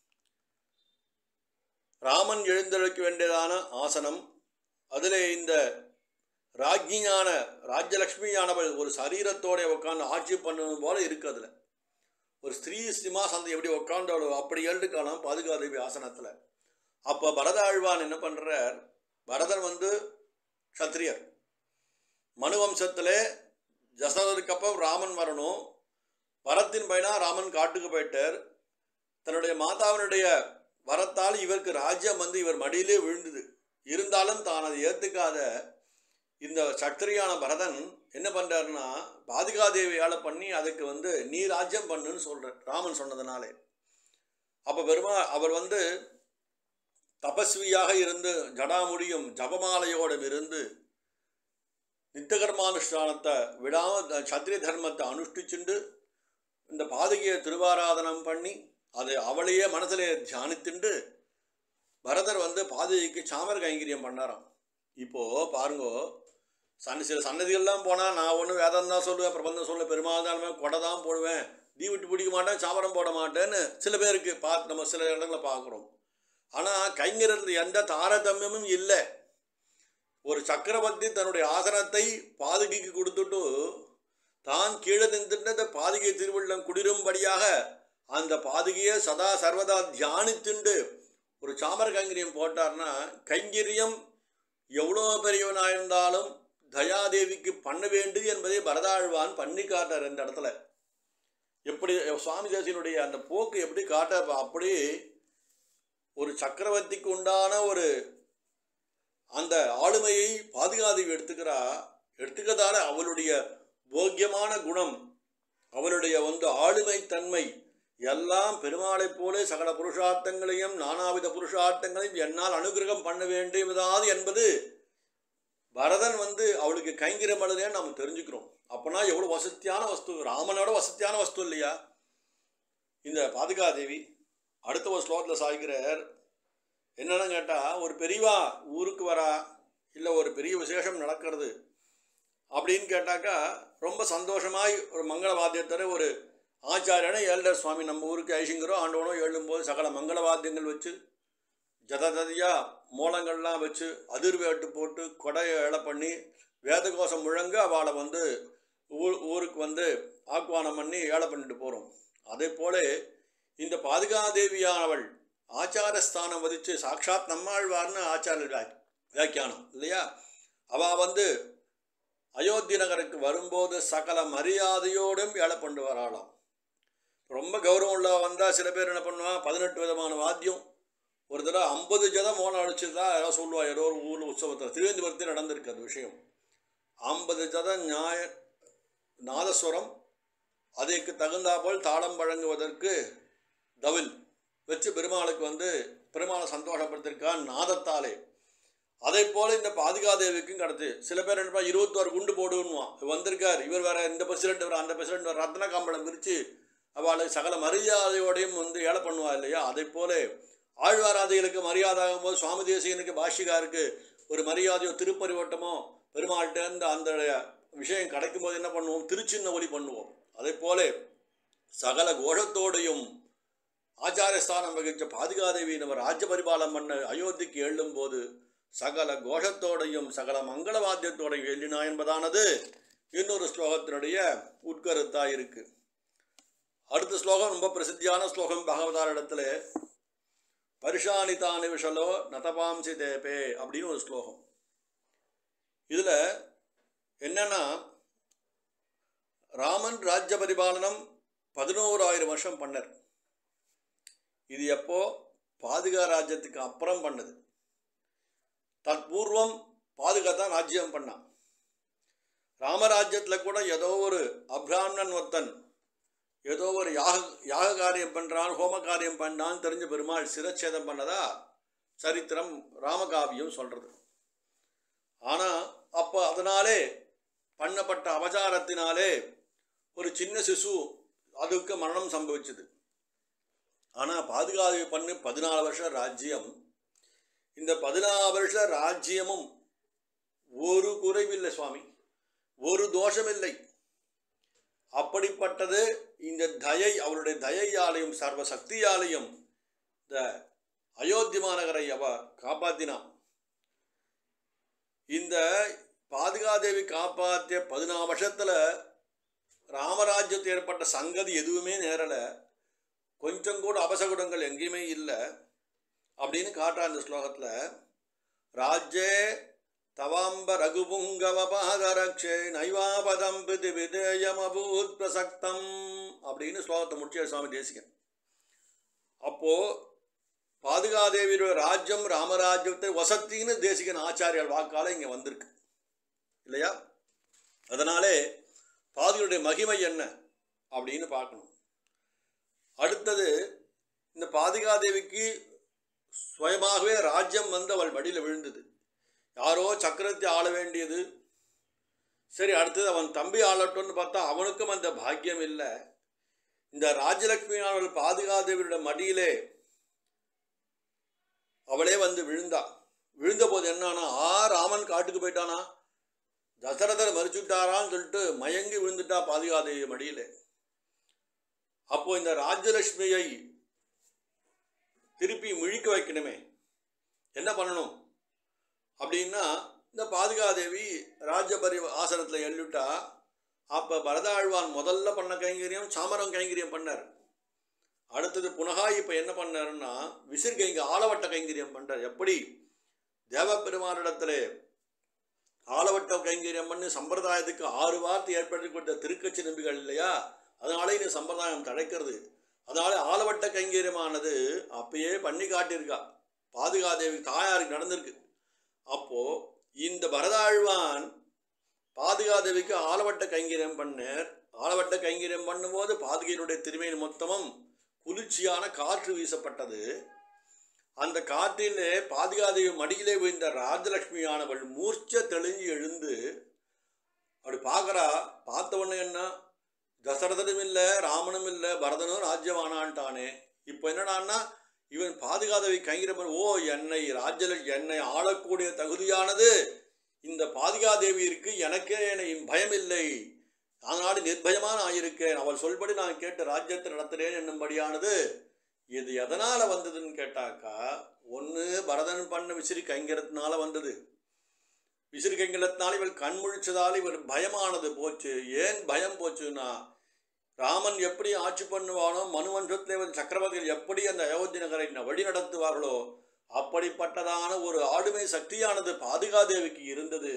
ராமன் எழுந்தழைக்க வேண்டியதான ஆசனம் அதில் இந்த ராஜ்ஞியான ராஜ்யலக்ஷ்மியானவள் ஒரு சரீரத்தோட உட்காந்து ஆட்சி பண்ணுவது போல இருக்கு அதில் ஒரு ஸ்திரீ சிம்மாசனத்தை எப்படி உட்காந்து அப்படி எழுதுக்கலாம் பாதுகாதேவி ஆசனத்தில் அப்போ பரதாழ்வான் என்ன பண்ணுறார் பரதன் வந்து க்ஷத்ரியர் மனு வம்சத்தில் ஜசரதுக்கு அப்புறம் ராமன் வரணும் வரத்தின் பயனா ராமன் காட்டுக்கு போயிட்டார் தன்னுடைய மாதாவினுடைய வரத்தால் இவருக்கு ராஜ்யம் வந்து இவர் மடியிலே விழுந்தது இருந்தாலும் தான் அதை ஏற்றுக்காத இந்த சத்திரியான பரதன் என்ன பண்ணுறாருன்னா பாதுகாதேவியால் பண்ணி அதுக்கு வந்து நீ ராஜ்யம் பண்ணுன்னு சொல்கிறார் ராமன் சொன்னதுனாலே அப்போ பெருமா அவர் வந்து தபஸ்வியாக இருந்து ஜடாமுடியும் ஜபமாலையோடும் இருந்து நித்தகர்மானுஷ்டானத்தை விடாமல் சத்திரிய தர்மத்தை அனுஷ்டிச்சுண்டு இந்த பாதகியை திருவாராதனம் பண்ணி அதை அவளையே மனதிலே தியானித்துண்டு பரதர் வந்து பாதுகைக்கு சாமர கைங்கரியம் பண்ணாராம் இப்போ பாருங்கோ சன் சில சன்னதிகள்லாம் போனால் நான் ஒன்று வேதம் தான் சொல்லுவேன் பிரபந்தம் சொல்லுவேன் பெருமாள் தான் கொடை தான் போடுவேன் தீ விட்டு பிடிக்க மாட்டேன் சாமரம் போட மாட்டேன்னு சில பேருக்கு பா நம்ம சில இடங்களை பார்க்குறோம் ஆனால் கைங்கரத்தில் எந்த தாரதமியமும் இல்லை ஒரு சக்கரவர்த்தி தன்னுடைய ஆசனத்தை பாதுகைக்கு கொடுத்துட்டு தான் கீழே நின்றுட்டு அந்த பாதுகை திருவள்ளம் குடிரும்படியாக அந்த பாதுகையை சதா சர்வதா தியானித்துண்டு ஒரு சாமர கைங்கரியம் போட்டார்னா கைங்கரியம் எவ்வளோ பெரியவனாக இருந்தாலும் தயாதேவிக்கு பண்ண வேண்டியது என்பதை பரதாழ்வான் பண்ணி காட்டார் இந்த இடத்துல எப்படி சுவாமி தேசியனுடைய அந்த போக்கு எப்படி காட்ட அப்படி ஒரு சக்கரவர்த்திக்கு உண்டான ஒரு அந்த ஆளுமையை பாதுகாதேவி எடுத்துக்கிறா எடுத்துக்கிறதால அவளுடைய போக்கியமான குணம் அவளுடைய வந்து ஆளுமை தன்மை எல்லாம் பெருமாளைப் போல சகல புருஷார்த்தங்களையும் நானாவித புருஷார்த்தங்களையும் என்னால் அனுகிரகம் பண்ண வேண்டியதாது என்பது பரதன் வந்து அவளுக்கு கைங்கிரம் அழுதேன்னு நம்ம தெரிஞ்சுக்கிறோம் அப்போனா எவ்வளோ வசதியான வஸ்து ராமனோட வசதியான வஸ்து இல்லையா இந்த பாதுகாதேவி அடுத்த ஒரு ஸ்லோகத்தில் சாய்க்கிறார் என்னன்னு கேட்டால் ஒரு பெரியவா ஊருக்கு வரா இல்லை ஒரு பெரிய விசேஷம் நடக்கிறது அப்படின்னு கேட்டாக்கா ரொம்ப சந்தோஷமாய் ஒரு மங்கள வாத்தியத்தோட ஒரு ஆச்சாரியனை ஏழ்டர் சுவாமி நம்ம ஊருக்கு ஐசிங்கரோ ஆண்டவனோ எழும்போது சகல மங்கள வாத்தியங்கள் வச்சு ஜதததியாக மூலங்கள்லாம் வச்சு அதிர்வேட்டு போட்டு கொடையை இழ பண்ணி வேதகோஷம் முழங்க அவளை வந்து ஊர் ஊருக்கு வந்து ஆக்குவானம் பண்ணி ஏழை பண்ணிட்டு போகிறோம் அதே போல இந்த பாதுகாதேவியானவள் ஆச்சாரஸ்தானம் வதிச்சு சாட்சாத் நம்மாழ்வார்னு ஆச்சார வியா- வியாக்கியானம் இல்லையா அவள் வந்து அயோத்தி நகருக்கு வரும்போது சகல மரியாதையோடும் ஏழை பண்ணி வராளாம் ரொம்ப கௌரவம் உள்ள வந்தால் சில பேர் என்ன பண்ணுவான் பதினெட்டு விதமான வாத்தியம் ஒரு தடவை ஐம்பது ஜதம் மோனம் அடிச்சதா யாரோ சொல்லுவா ஏதோ ஒரு ஊரில் உற்சவத்தில் திருவேந்திபுரத்தில் நடந்திருக்கு அந்த விஷயம் ஐம்பது ஜதம் நியாய நாதஸ்வரம் அதற்கு தகுந்தாப்போல் தாளம் வழங்குவதற்கு தவில் வச்சு பெருமாளுக்கு வந்து பெருமாளை சந்தோஷப்படுத்திருக்கான் நாதத்தாலே அதே போல் இந்த பாதுகாதேவிக்கும் கிடச்சி சில பேர் என்ன பண்ணுவா, இருபத்தோரு குண்டு போடுவான் வந்திருக்கார் இவர் வேற இந்த பிரசிடென்ட் வேற அந்த பிரசிடென்ட் வேற ரத்ன கம்பளம் பிரித்து அவளை சகல மரியாதையோடையும் வந்து ஏழை பண்ணுவா இல்லையா அதே போல ஆழ்வாராதிகளுக்கு மரியாதை ஆகும்போது சுவாமி தேசிகனுக்கு பாஷிகாருக்கு ஒரு மரியாதையோ திருப்பரிவட்டமோ பெருமாள்கிட்டேருந்து அந்த விஷயம் கிடைக்கும்போது என்ன பண்ணுவோம் திருச்சின்ன ஒலி பண்ணுவோம் அதே போல சகல கோஷத்தோடையும் ஆச்சாரஸ்தானம் வகிச்ச பாதுகாதேவி நம்ம ராஜ்ய பரிபாலம் பண்ண அயோத்திக்கு எழும்போது சகல கோஷத்தோடையும் சகல மங்கள வாத்தியத்தோடையும் எழுதினா என்பதானது இன்னொரு ஸ்லோகத்தினுடைய உட்கருத்தாக இருக்கு அடுத்த ஸ்லோகம் ரொம்ப பிரசித்தியான ஸ்லோகம் பகவதாரிடத்துல பரிஷானிதானி விஷலோ நதபாம்சி தேபே அப்படின்னு ஒரு ஸ்லோகம் இதில் என்னன்னா ராமன் ராஜ்ய பரிபாலனம் பதினோராயிரம் வருஷம் பண்ணார் இது எப்போ பாதுகா ராஜ்யத்துக்கு அப்புறம் பண்ணது தற்பூர்வம் பாதுகா தான் ராஜ்யம் பண்ணான் ராமராஜ்யத்தில் கூட ஏதோ ஒரு அப்ராஹ்மணன் ஒருத்தன் ஏதோ ஒரு யாக யாக காரியம் பண்ணுறான் ஹோம காரியம் பண்ணான்னு தெரிஞ்ச பெருமாள் சிரச்சேதம் பண்ணதா சரித்திரம் ராமகாவியம் சொல்கிறது ஆனால் அப்போ அதனாலே பண்ணப்பட்ட அபச்சாரத்தினாலே ஒரு சின்ன சிசு அதுக்கு மரணம் சம்பவிச்சது ஆனால் பாதுகாப்பு பண்ணி பதினாலு வருஷம் ராஜ்யம் இந்த பதினாலு வருஷ ராஜ்யமும் ஒரு குறைவில்லை சுவாமி ஒரு தோஷமில்லை அப்படிப்பட்டது இந்த தயை அவருடைய தயையாலையும் சர்வ சக்தியாலையும் இந்த அயோத்தி மாநகரை அவ காப்பாத்தினான் இந்த பாதுகாதேவி காப்பாற்றிய பதினாறு வருஷத்தில் ராமராஜ்யத்தில் ஏற்பட்ட சங்கதி எதுவுமே நேரலை கொஞ்சம் கூட அபசகுடங்கள் எங்கேயுமே இல்லை அப்படின்னு காட்டுறா இந்த ஸ்லோகத்தில் ராஜ்யே தவாம்ப ரகுபுங்கவ பாதரக்ஷே நைவாபதம் பிதி விதேயமபூத் பிரசக்தம் அப்படின்னு ஸ்லோகத்தை முடிச்சார் சுவாமி தேசிகன் அப்போ பாதுகாதேவியோட ராஜ்யம் ராமராஜ்யத்தை வசத்தின்னு தேசிகன் ஆச்சாரியால் வாக்கால இங்கே வந்திருக்கு இல்லையா அதனாலே பாதுகளுடைய மகிமை என்ன அப்படின்னு பார்க்கணும் அடுத்தது இந்த பாதுகாதேவிக்கு சுயமாகவே ராஜ்யம் வந்து அவள் மடியில் விழுந்தது யாரோ சக்கரத்தை ஆள வேண்டியது சரி அடுத்தது அவன் தம்பி ஆளட்டும்னு பார்த்தா அவனுக்கும் அந்த பாக்கியம் இல்லை இந்த ராஜலட்சுமி அவள் பாதுகாதேவியோட மடியிலே அவளே வந்து விழுந்தா விழுந்த போது என்னன்னா ஆ ராமன் காட்டுக்கு போயிட்டானா தசரதர் மறிச்சுட்டாரான்னு சொல்லிட்டு மயங்கி விழுந்துட்டா பாதுகாதேவி மடியில அப்போ இந்த ராஜலட்சுமியை திருப்பி முழிக்க வைக்கணுமே என்ன பண்ணணும் அப்படின்னா இந்த பாதுகாதேவி ராஜபரி ஆசனத்தில் எழுட்டா அப்போ பரதாழ்வான் முதல்ல பண்ண கைங்கரியம் சாமரம் கைங்கரியம் பண்ணார் அடுத்தது புனகா இப்போ என்ன பண்ணாருன்னா விசிறு கைங்க ஆலவட்ட கைங்கரியம் பண்ணார் எப்படி தேவபெருமானிடத்தில் ஆலவட்ட கைங்கரியம் பண்ணி சம்பிரதாயத்துக்கு ஆறு வார்த்தை ஏற்படுத்தி கொடுத்த திருக்கட்சி நம்பிகள் இல்லையா அதனால இந்த சம்பிரதாயம் தழைக்கிறது அதனால ஆலவட்ட கைங்கரியமானது அப்பயே பண்ணி காட்டியிருக்கா பாதுகாதேவி தாயாருக்கு நடந்திருக்கு அப்போ இந்த பரதாழ்வான் பாதுகாதேவிக்கு ஆலவட்ட கைங்கரியம் பண்ணார் ஆலவட்ட கைங்கரியம் பண்ணும்போது பாதுகையினுடைய திருமையின் மொத்தமும் குளிர்ச்சியான காற்று வீசப்பட்டது அந்த காற்றிலே பாதுகாதேவி மடியிலே விழுந்த ராஜலட்சுமியானவள் மூர்ச்ச தெளிஞ்சு எழுந்து அப்படி பார்க்குறா பார்த்த உடனே என்ன தசரதனும் இல்லை ராமனும் இல்லை பரதனும் ராஜ்யமானான்ட்டானே இப்போ என்னடான்னா இவன் பாதுகாதவை கைங்கிறவன் ஓ என்னை ராஜ்ய என்னை ஆளக்கூடிய தகுதியானது இந்த பாதுகாதேவி இருக்கு எனக்கே என்னை பயம் இல்லை அதனால நிர்பயமாக நான் இருக்கேன் அவள் சொல்படி நான் கேட்டு ராஜ்யத்தை நடத்துகிறேன் என்னும்படியானது இது எதனால் வந்ததுன்னு கேட்டாக்கா ஒன்று பரதன் பண்ண விசிறி கைங்கிறதுனால வந்தது விசிறி கைங்கிறதுனால இவள் கண் முழிச்சதால் இவள் பயமானது போச்சு ஏன் பயம் போச்சுன்னா ராமன் எப்படி ஆட்சி பண்ணுவானோ மனுவன்றத்தில் வந்து சக்கரவர்த்திகள் எப்படி அந்த அயோத்தி நகரை வழி நடத்துவார்களோ அப்படிப்பட்டதான ஒரு ஆளுமை சக்தியானது பாதுகாதேவிக்கு இருந்தது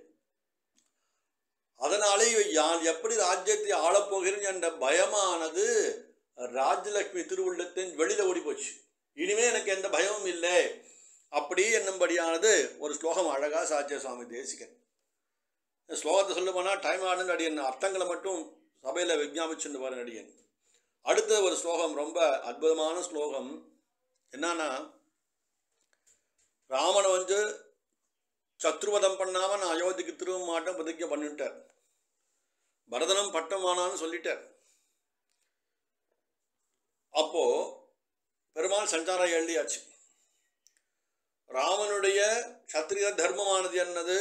அதனாலே யான் எப்படி ராஜ்யத்தை ஆளப்போகிறேன் என்ற பயமானது ராஜலட்சுமி திருவுள்ளத்தின் வெளியில ஓடி போச்சு இனிமே எனக்கு எந்த பயமும் இல்லை அப்படி என்னும்படியானது ஒரு ஸ்லோகம் அழகா சாச்சிய சுவாமி தேசிகன் இந்த ஸ்லோகத்தை சொல்ல போனால் டைம் ஆனது அடியன் அர்த்தங்களை மட்டும் சபையில் விஜாபிச்சுட்டு பாருங்க அடியன் அடுத்த ஒரு ஸ்லோகம் ரொம்ப அற்புதமான ஸ்லோகம் என்னன்னா ராமனை வந்து சத்ருவதம் பண்ணாமல் நான் அயோத்திக்கு திரும்ப மாட்டேன் பிரதிஜை பண்ணிட்டார் பரதனம் பட்டமானான்னு சொல்லிட்டார் அப்போ பெருமாள் சஞ்சாரம் எழுதியாச்சு ராமனுடைய சத்திரிய தர்மமானது என்னது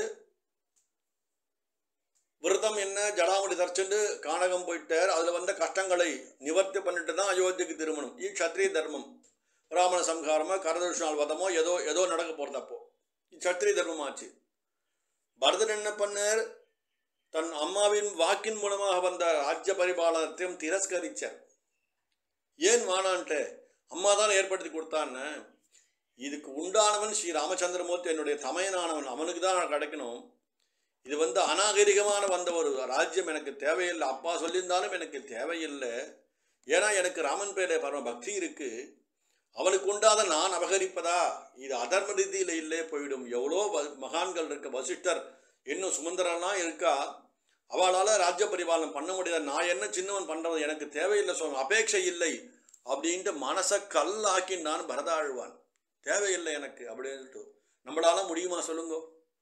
விரதம் என்ன ஜடாமுடி தரிச்சுட்டு கானகம் போயிட்டார் அதில் வந்த கஷ்டங்களை நிவர்த்தி பண்ணிட்டு தான் அயோத்திக்கு திருமணம் இது சத்திரிய தர்மம் ராமண சம்ஹாரமோ கரதர்ஷனால் வதமோ ஏதோ ஏதோ நடக்க போகிறது அப்போ இது சத்திரிய தர்மம் ஆச்சு பரதன் என்ன பண்ணார் தன் அம்மாவின் வாக்கின் மூலமாக வந்த ராஜ்ய பரிபாலனத்தையும் திரஸ்கரிச்சார் ஏன் வானான்ட்டு அம்மா தான் ஏற்படுத்தி கொடுத்தான்னு இதுக்கு உண்டானவன் ஸ்ரீ ராமச்சந்திரமூர்த்தி என்னுடைய தமையனானவன் அவனுக்கு தான் கிடைக்கணும் இது வந்து அநாகரிகமான வந்த ஒரு ராஜ்யம் எனக்கு தேவையில்லை அப்பா சொல்லியிருந்தாலும் எனக்கு தேவையில்லை ஏன்னா எனக்கு ராமன் பேரை பரம பக்தி இருக்கு அவனுக்கு உண்டாத நான் அபகரிப்பதா இது அதர்ம ரீதியில் இல்லே போயிடும் எவ்வளோ வ- மகான்கள் இருக்க வசிஷ்டர் இன்னும் சுமந்திரன்லாம் இருக்கா அவளால் ராஜ்ய பரிபாலனம் பண்ண முடியாது நான் என்ன சின்னவன் பண்ணுறது எனக்கு தேவையில்லை சுவாமி அபேட்சை இல்லை அப்படின்ட்டு மனசை கல்லாக்கி நான் பரதாழ்வான் தேவையில்லை எனக்கு அப்படின்ட்டு நம்மளால முடியுமா சொல்லுங்க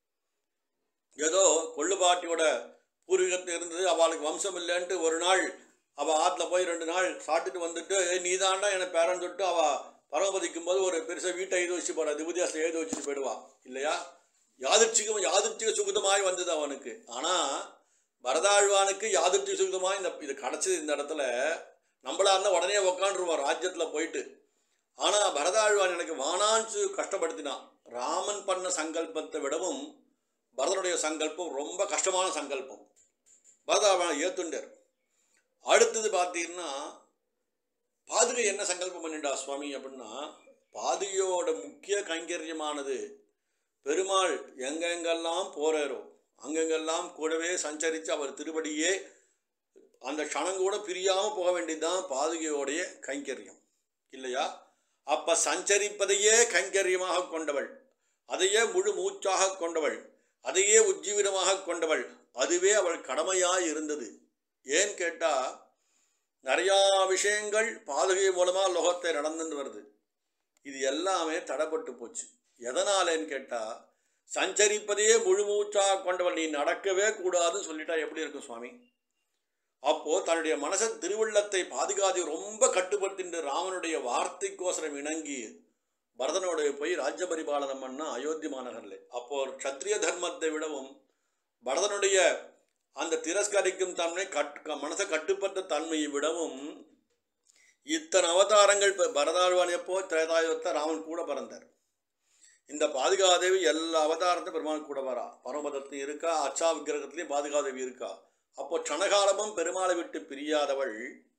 ஏதோ கொள்ளுப்பாட்டியோட பூர்வீகத்தில் இருந்தது அவளுக்கு வம்சம் இல்லைன்ட்டு ஒரு நாள் அவள் ஆற்றுல போய் ரெண்டு நாள் சாப்பிட்டுட்டு வந்துட்டு "ஏய், நீ தாண்டா எனக்கு பேரன் தொட்டு அவள் பரமபதிக்கும் போது ஒரு பெருசாக வீட்டை எழுதி வச்சு போறா திபுதியாசத்தை எழுதி வச்சுட்டு போயிடுவா இல்லையா யாதிர்ச்சிகம் யாதிர்ச்சிக சுகுதமாய் வந்தது அவனுக்கு ஆனால் பரதாழ்வானுக்கு யாதிர்ச்சிக சுகுதமாய் இந்த இது கிடச்சது இந்த இடத்துல நம்மளா இருந்தால் உடனே உக்காண்டுருவான் ராஜ்யத்தில் போயிட்டு ஆனால் பரதாழ்வான் எனக்கு வானான்னு கஷ்டப்படுத்தினான் ராமன் பண்ண சங்கல்பத்தை விடவும் பரதனுடைய சங்கல்பம் ரொம்ப கஷ்டமான சங்கல்பம் பரதாழ்வான் ஏத்துண்டார் அடுத்தது பார்த்தீங்கன்னா பாதுகை என்ன சங்கல்பம் பண்ணிட்டா சுவாமி அப்படின்னா பாதுகையோட முக்கிய கைங்கரியமானது பெருமாள் எங்கெங்கெல்லாம் போறாரோ அங்கெங்கெல்லாம் கூடவே சஞ்சரித்து அவர் திருவடியே அந்த க்ஷணம் கூட பிரியாமல் போக வேண்டியதுதான் பாதுகையோடைய கைங்கரியம் இல்லையா அப்ப சஞ்சரிப்பதையே கைங்கரியமாக கொண்டவள் அதையே முழு மூச்சாக கொண்டவள் அதையே உஜ்ஜீவிதமாக கொண்டவள் அதுவே அவள் கடமையாய் இருந்தது ஏன் கேட்டா நிறையா விஷயங்கள் பாதுகை மூலமா லோகத்தை நடந்துட்டு வருது இது எல்லாமே தடைப்பட்டு போச்சு எதனாலேன்னு கேட்டா சஞ்சரிப்பதையே முழு மூச்சாக கொண்டவள் நீ நடக்கவே கூடாதுன்னு சொல்லிட்டா எப்படி இருக்கும் சுவாமி அப்போ தன்னுடைய மனச திருவுள்ளத்தை பாதுகாத்து ரொம்ப கட்டுப்படுத்திட்டு ராமனுடைய வார்த்தைக்கோசரம் இணங்கி பரதனோட போய் ராஜ்ய பரிபாலனம் பண்ண அயோத்தி மாநகரில் அப்போ ஒரு க்ஷத்ரிய தர்மத்தை விடவும் பரதனுடைய அந்த திரஸ்கரிக்கும் தன்மை கட் க- மனசை கட்டுப்பட்ட தன்மையை விடவும் இத்தனை அவதாரங்கள் இப்போ பரதாழ்வான் எப்போ திரேதாயுத்த ராமன் கூட பிறந்தார் இந்த பாதுகாதேவி எல்லா அவதாரத்தையும் பெருமாள் கூட வரா பரமபதத்துலையும் இருக்கா அச்சா விக்கிரகத்துலையும் பாதுகாதேவி இருக்கா அப்போ க்ஷணகாலமும் பெருமாளை விட்டு பிரியாதவள்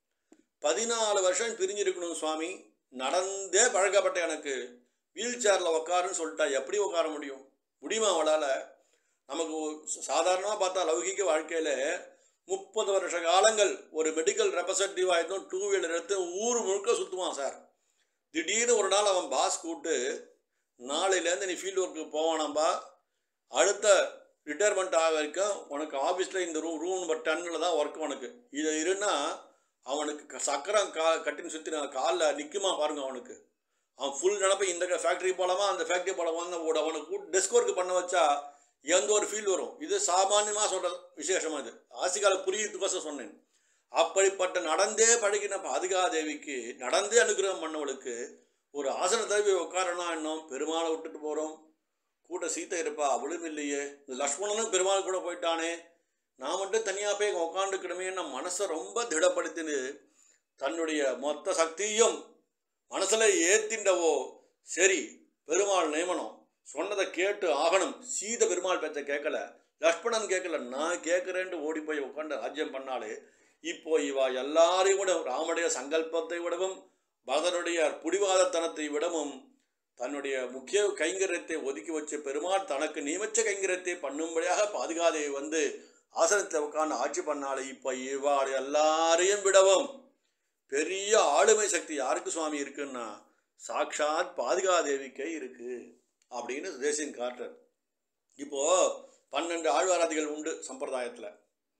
பதினாலு வருஷம் பிரிஞ்சிருக்கணும் சுவாமி நடந்தே பழக்கப்பட்ட எனக்கு வீல் சேரில் உட்காருன்னு சொல்லிட்டா எப்படி உட்கார முடியும் முடியுமா அவளால் நமக்கு சாதாரணமாக பார்த்தா லௌகிக வாழ்க்கையில் முப்பது வருஷ காலங்கள் ஒரு மெடிக்கல் ரெப்ரசன்டேட்டிவ் ஆயிருந்தும் டூ வீலர் எடுத்து ஊர் முழுக்க சுற்றுவான் சார் திடீர்னு ஒரு நாள் அவன் பாஸ் கூப்பிட்டு நாளையிலேருந்து நீ ஃபீல்டு ஒர்க்கு போவானாம்பா அடுத்த ரிட்டையர்மெண்ட் ஆக வரைக்கும் உனக்கு ஆஃபீஸில் இந்த ரூம் ரூம் நம்பர் டன்னில் தான் ஒர்க் உனக்கு இது இருன்னா அவனுக்கு க- சக்கரம் கா கட்டின்னு சுற்றி காலில் நிற்குமா பாருங்க அவனுக்கு அவன் ஃபுல் நினப்ப இந்த ஃபேக்ட்ரி போலாமா அந்த ஃபேக்ட்ரி போலாமான்னு ஓட அவனுக்கு டெஸ்க் ஒர்க் பண்ண வச்சா எந்த ஒரு ஃபீல் வரும் இது சாமானியமாக சொல்கிற விசேஷமாக இது ஆசிகால புரியுறதுக்கோசம் சொன்னேன் அப்படிப்பட்ட நடந்தே பழகின பாதுகாதேவிக்கு நடந்தே அனுகிரகம் பண்ணவளுக்கு ஒரு ஆசனத்தை போய் உட்காரணும் இன்னும் பெருமாளை விட்டுட்டு போகிறோம் கூட சீத்தை இருப்பா அவளும் இல்லையே இந்த லக்ஷ்மணனும் பெருமாள் கூட போயிட்டானே நான் மட்டும் தனியாக போய் உட்காந்துக்கணுமே நான் மனசை ரொம்ப திடப்படுத்தினு தன்னுடைய மொத்த சக்தியும் மனசில் ஏத்திண்டவோ சரி பெருமாள் நியமனம் சொன்னதை கேட்டு ஆகணும் சீத பெருமாள் பேச்ச கேட்கல லக்ஷ்மணன் கேட்கல நான் கேட்குறேன்ட்டு ஓடி போய் உட்காந்து ராஜ்யம் பண்ணாலே இப்போ இவா எல்லாரையும் விட ராமனுடைய சங்கல்பத்தை விடவும் பரதனுடைய புடிவாதத்தனத்தை விடவும் தன்னுடைய முக்கிய கைங்கரியத்தை ஒதுக்கி வச்ச பெருமாள் தனக்கு நியமிச்ச கைங்கரியத்தை பண்ணும்படியாக பாதுகாதை வந்து ஆசனத்தில் உட்கார்ந்து ஆட்சி பண்ணாலே இப்போ இவ்வாறு எல்லாரையும் விடவும் பெரிய ஆளுமை சக்தி யாருக்கு சுவாமி இருக்குன்னா சாக்ஷாத் பாதுகாதேவிக்கே இருக்கு அப்படின்னு தேசியன் காட்டுறார் இப்போ பன்னெண்டு ஆழ்வாராதிகள் உண்டு சம்பிரதாயத்தில்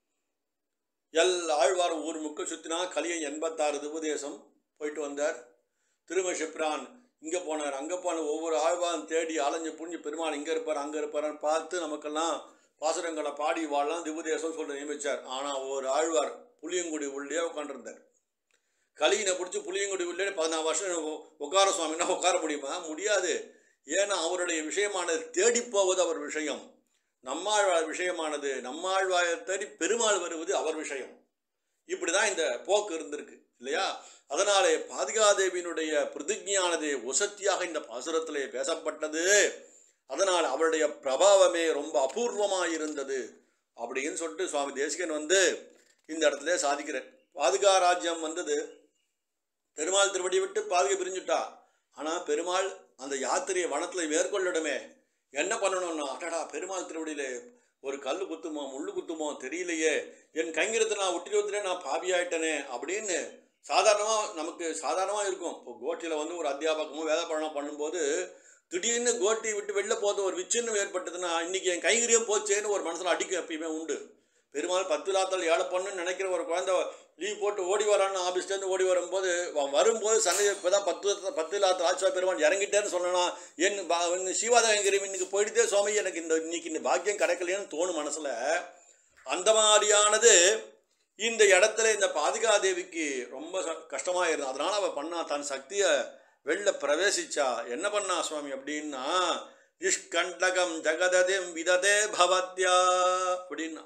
எல்லா ஆழ்வாரும் ஊர் முக்க சுத்தினா கலியன் எண்பத்தாறு திபதேசம் போயிட்டு வந்தார் திரும சிப்ரான் இங்கே போனார் அங்கே போன ஒவ்வொரு ஆழ்வாரும் தேடி அலைஞ்சு புரிஞ்சு பெருமாள் இங்கே இருப்பார் அங்கே இருப்பார்னு பார்த்து நமக்கெல்லாம் பாசுரங்களை பாடி வாழலாம் திபதேசம் சொல்ல நியமிச்சார் ஆனால் ஒரு ஆழ்வார் புளியங்குடி உள்ளே உட்காண்டிருந்தார் கலியினை பிடிச்சி புளியங்குடி உள்ளே பதினாறு வருஷம் உ- உட்கார சுவாமின்னா உட்கார முடியுமா முடியாது ஏன்னா அவருடைய விஷயமானது தேடி போவது அவர் விஷயம் நம்மாழ்வார் விஷயமானது நம்மாழ்வாயை தேடி பெருமாள் வருவது அவர் விஷயம் இப்படி தான் இந்த போக்கு இருந்திருக்கு இல்லையா அதனாலே பாதுகாதேவியினுடைய பிரதிஜையானது உசத்தியாக இந்த பாசுரத்திலே பேசப்பட்டது அதனால் அவருடைய பிரபாவமே ரொம்ப அபூர்வமாக இருந்தது அப்படின்னு சொல்லிட்டு சுவாமி தேசிகன் வந்து இந்த இடத்துல சாதிக்கிறார் பாதுகா ராஜ்யம் வந்தது பெருமாள் திருவடி விட்டு பாதுகை பிரிஞ்சுட்டா ஆனால் பெருமாள் அந்த யாத்திரையை வனத்தில் மேற்கொள்ளணுமே என்ன பண்ணணும்னா அடடா பெருமாள் திருவடியிலே ஒரு கல் குத்துமோ முள்ளு குத்துமோ தெரியலையே என் கைங்கரத்தை நான் விட்டு வந்துட்டே நான் பாவியாயிட்டனே அப்படின்னு சாதாரணமாக நமக்கு சாதாரணமாக இருக்கும் இப்போ கோட்டியில் வந்து ஒரு அத்தியாபகமோ வேத பழனம் பண்ணும்போது திடீர்னு கோட்டி விட்டு வெளில போது ஒரு விச்சின்னம் ஏற்பட்டதுன்னா இன்னைக்கு என் கைங்கரியம் போச்சேன்னு ஒரு மனசில் அடிக்கும் எப்பயுமே உண்டு பெருமாள் பத்து லாத்தல் ஏழை பண்ணுன்னு நினைக்கிற ஒரு குழந்தை லீவ் போட்டு ஓடி வரான்னு ஆஃபீஸ்லேருந்து ஓடி வரும்போது அவன் வரும்போது சண்டை இப்போ தான் பத்து பத்து லாத்தல் ஆட்சியா பெருமாள் இறங்கிட்டேன்னு சொல்லலாம் என் பா சீவாத கைங்கரியம் இன்னைக்கு போயிட்டே சுவாமி எனக்கு இந்த இன்னைக்கு இந்த பாக்கியம் கிடைக்கலையேன்னு தோணும் மனசில் அந்த மாதிரியானது இந்த இடத்துல இந்த பாதுகாதேவிக்கு ரொம்ப ச- கஷ்டமா இருந்தது அதனால அவ பண்ணா தன் சக்தியை வெளில பிரவேசிச்சா என்ன பண்ணா சுவாமி அப்படின்னா நிஷ்கண்டகம் ஜெகததிம் விததே பவத்யா அப்படின்னா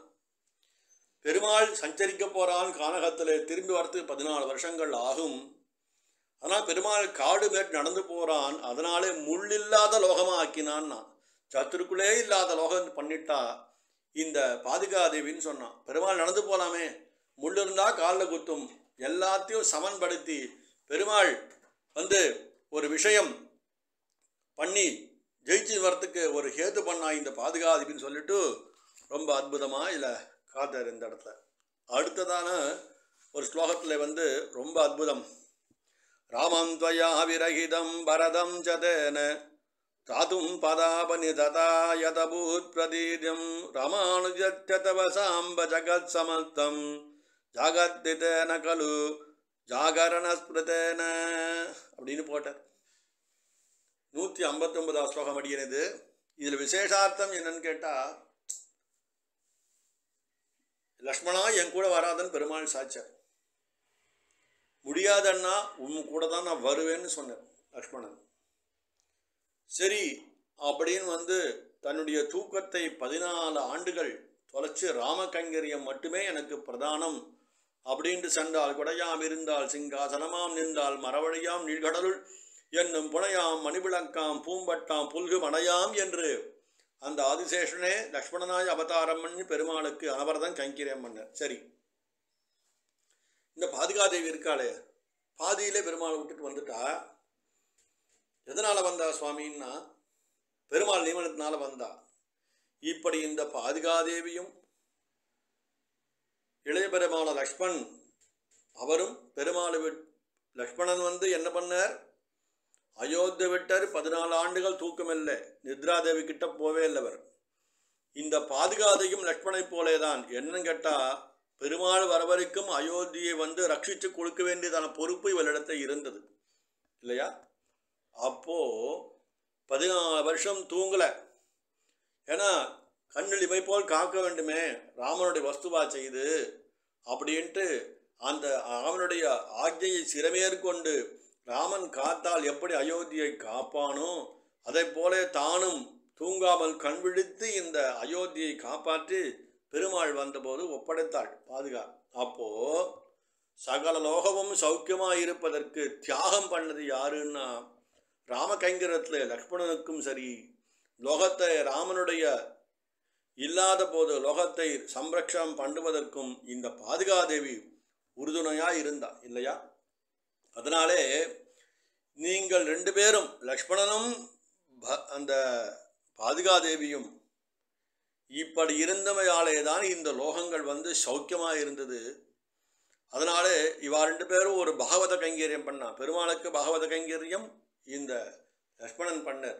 பெருமாள் சஞ்சரிக்க போறான் கானகத்தில் திரும்பி வரத்துக்கு பதினாலு வருஷங்கள் ஆகும் ஆனால் பெருமாள் காடு மேட் நடந்து போறான் அதனாலே முள்ளில்லாத லோகமா ஆக்கினான்னா சத்துருக்குள்ளே இல்லாத லோகம் பண்ணிட்டா இந்த பாதுகாதேவின்னு சொன்னான் பெருமாள் நடந்து போலாமே முள் இருந்தா காலில் குத்தும் எல்லாத்தையும் சமன்படுத்தி பெருமாள் வந்து ஒரு விஷயம் பண்ணி ஜெயிச்சு வரத்துக்கு ஒரு ஹேது பண்ணா இந்த பாதுகாதிபின்னு சொல்லிட்டு ரொம்ப அற்புதமாக இதில் காத்தார் இந்த இடத்துல அடுத்ததான ஒரு ஸ்லோகத்தில் வந்து ரொம்ப அற்புதம் ராமம் त्वया விரகிதம் பரதம் சதேன தாதும் பதாபனி ததா யதபூத் பிரதீதியம் ராமானுஜத்ய தவ சாம்ப ஜகத் சமஸ்தம் ஜாகத்திதேன கலு ஜாகரணஸ்பிருதேன அப்படின்னு போட்டார் நூற்றி ஐம்பத்தொன்பதாம் ஸ்லோகம் அடிக்கிறது இதில் விசேஷார்த்தம் என்னன்னு கேட்டால் லக்ஷ்மணா என் கூட வராதன்னு பெருமாள் சாச்சார் முடியாதன்னா உன் கூட தான் நான் வருவேன்னு சொன்னார் லக்ஷ்மணன் சரி அப்படின்னு வந்து தன்னுடைய தூக்கத்தை பதினாலு ஆண்டுகள் தொலைச்சு ராமகைங்கரியம் மட்டுமே எனக்கு பிரதானம் அப்படின்ட்டு சென்றால் குடையாம் இருந்தால் சிங்காசனமாம் நின்றால் மரவழியாம் நீழ்கடலுள் என்னும் புனையாம் மணிவிளக்காம் பூம்பட்டாம் புல்கு மடையாம் என்று அந்த ஆதிசேஷனே லக்ஷ்மணனாய் அவதாரம் பண்ணி பெருமாளுக்கு அனவரதம் கைங்கரியம் பண்ணார் சரி இந்த பாதுகாதேவி இருக்காளே பாதியிலே பெருமாளை விட்டுட்டு வந்துட்டா எதனால வந்தா சுவாமின்னா பெருமாள் நியமனத்தினால வந்தா இப்படி இந்த பாதுகாதேவியும் இளைய பெருமாள லக்ஷ்மண் அவரும் பெருமாளை விட் லக்ஷ்மணன் வந்து என்ன பண்ணார் அயோத்தி விட்டார் பதினாலு ஆண்டுகள் தூக்கமில்லை நித்ராதேவி கிட்ட போவே இல்லை அவர் இந்த பாதுகாதையும் லக்ஷ்மணை போலேதான் என்னன்னு கேட்டா பெருமாள் வர வரைக்கும் அயோத்தியை வந்து ரட்சித்து கொடுக்க வேண்டியதான பொறுப்பு இவளிடத்தில் இருந்தது இல்லையா அப்போ பதினாலு வருஷம் தூங்கலை ஏன்னா கண்ணில் இமை போல் காக்க வேண்டுமே ராமனுடைய வஸ்துவா செய்து அப்படின்ட்டு அந்த அவனுடைய ஆజ్ఞையை சிறமேற்கொண்டு ராமன் காத்தால் எப்படி அயோத்தியை காப்பானோ அதை போல தானும் தூங்காமல் கண் விழித்து இந்த அயோத்தியை காப்பாற்றி பெருமாள் வந்தபோது ஒப்படைத்தாள் பாதுகா அப்போ சகல லோகமும் சௌக்கியமாக இருப்பதற்கு தியாகம் பண்ணது யாருன்னா ராமகைங்கரத்தில் லக்ஷ்மணனுக்கும் சரி லோகத்தை ராமனுடைய இல்லாத போது லோகத்தை சம்ரக்ஷணம் பண்ணுவதற்கும் இந்த பாதுகாதேவி உறுதுணையாக இருந்தா இல்லையா அதனாலே நீங்கள் ரெண்டு பேரும் லக்ஷ்மணனும் ப- அந்த பாதுகாதேவியும் இப்படி இருந்தமையாலே தான் இந்த லோகங்கள் வந்து சௌக்கியமாக இருந்தது அதனாலே இவா ரெண்டு பேரும் ஒரு பாகவத கைங்கரியம் பண்ணா பெருமாளுக்கு பாகவத கைங்கரியம் இந்த லக்ஷ்மணன் பண்ணார்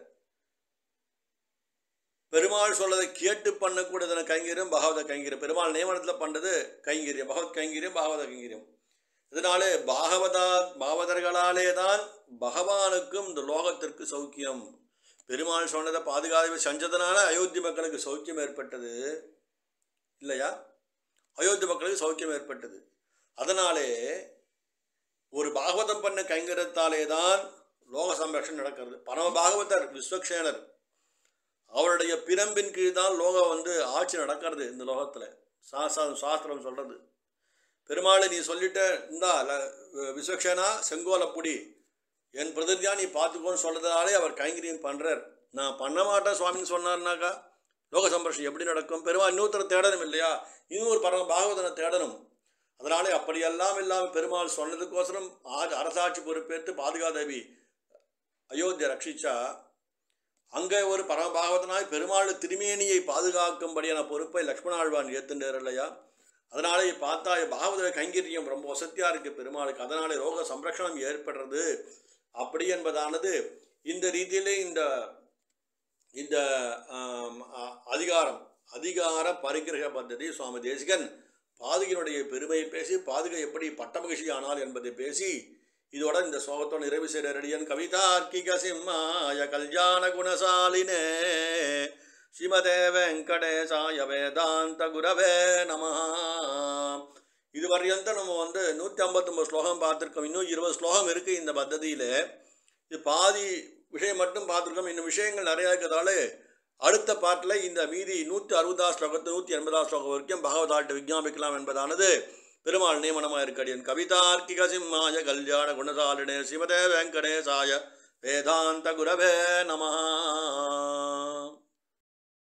பெருமாள் சொல்லதை கேட்டு பண்ணக்கூடியதான கைங்கரியம் பாகவத கைங்கரியம் பெருமாள் நியமனத்தில் பண்ணது கைங்கரியம் பகவத் கைங்கரியம் பாகவத கைங்கரியம் இதனாலே பாகவதா பாவதர்களாலே தான் பகவானுக்கும் இந்த லோகத்திற்கு சௌக்கியம் பெருமாள் சொன்னதை பாதுகாப்பு செஞ்சதுனால அயோத்தி மக்களுக்கு சௌக்கியம் ஏற்பட்டது இல்லையா அயோத்தி மக்களுக்கு சௌக்கியம் ஏற்பட்டது அதனாலே ஒரு பாகவதம் பண்ண கைங்கரத்தாலே தான் லோக சம்ரட்சணம் நடக்கிறது பரம பாகவதர் விஸ்வக்ஷேனர் அவருடைய பிரம்பின் கீழ் தான் லோகம் வந்து ஆட்சி நடக்கிறது இந்த லோகத்தில் சாசா சாஸ்திரம் சொல்கிறது பெருமாளை நீ சொல்லிட்ட இந்தா ல- விஸ்வக்ஷேனா செங்கோலப்புடி என் பிரதிநிதியா நீ பார்த்துக்கோன்னு சொல்றதுனாலே அவர் கைங்கரியம் பண்ணுறார் நான் பண்ண மாட்டேன் சுவாமின்னு சொன்னார்னாக்கா லோக சம்பர்ஷம் எப்படி நடக்கும் பெருமாள் இன்னொருத்தரை தேடணும் இல்லையா இன்னொரு பரம பாகவதனை தேடணும் அதனாலே அப்படியெல்லாம் இல்லாமல் பெருமாள் சொன்னதுக்கோசரம் ஆ- அரசாட்சி பொறுப்பேற்று பாதுகாதேவி அயோத்தியை ரட்சிச்சா அங்கே ஒரு பரமபாகவதனாய் பெருமாள் திருமேனியை பாதுகாக்கும்படியான பொறுப்பை லக்ஷ்மணாழ்வான் ஏத்துட்டார் இல்லையா அதனாலே பார்த்தா பாகவத கைங்கரியம் ரொம்ப வசதியாக இருக்குது பெருமாளுக்கு அதனாலே ரோக சம்ரக்ஷணம் ஏற்படுறது அப்படி என்பதானது இந்த ரீதியிலே இந்த இந்த ஆம், அ- அதிகாரம் அதிகார பரிகிரக பద్ధதி சுவாமி தேசிகன் பாதுகையினுடைய பெருமையை பேசி பாதுகை எப்படி பட்டமகிழ்ச்சி ஆனாள் என்பதை பேசி இதோட இந்த சோகத்தோட நிறைவு செய்கிற ரெடியன் கவிதார்க்கிக சிம்மாய கல்யாண குணசாலினே ஸ்ரீமதே வெங்கடேசாய வேதாந்த குரவே நமஹ இது வரையந்த நம்ம வந்து நூற்றி ஐம்பத்தொம்பது ஸ்லோகம் பார்த்துருக்கோம் இன்னும் இருபது ஸ்லோகம் இருக்குது இந்த பத்ததியில் இது பாதி விஷயம் மட்டும் பார்த்துருக்கோம் இன்னும் விஷயங்கள் நிறையா இருக்கிறதால அடுத்த பாட்டில் இந்த மீதி நூற்றி அறுபதாம் ஸ்லோகத்து நூற்றி எண்பதாம் ஸ்லோகம் வரைக்கும் பகவதாட்ட விஞ்ஞாபிக்கலாம் என்பதானது பெருமாள் நியமனமாக இருக்கடியன் கவிதார்க்கிக சிம்மாய கல்யாண குணசாலினே சிவதே வெங்கடேசாய வேதாந்த குரவே நமஹ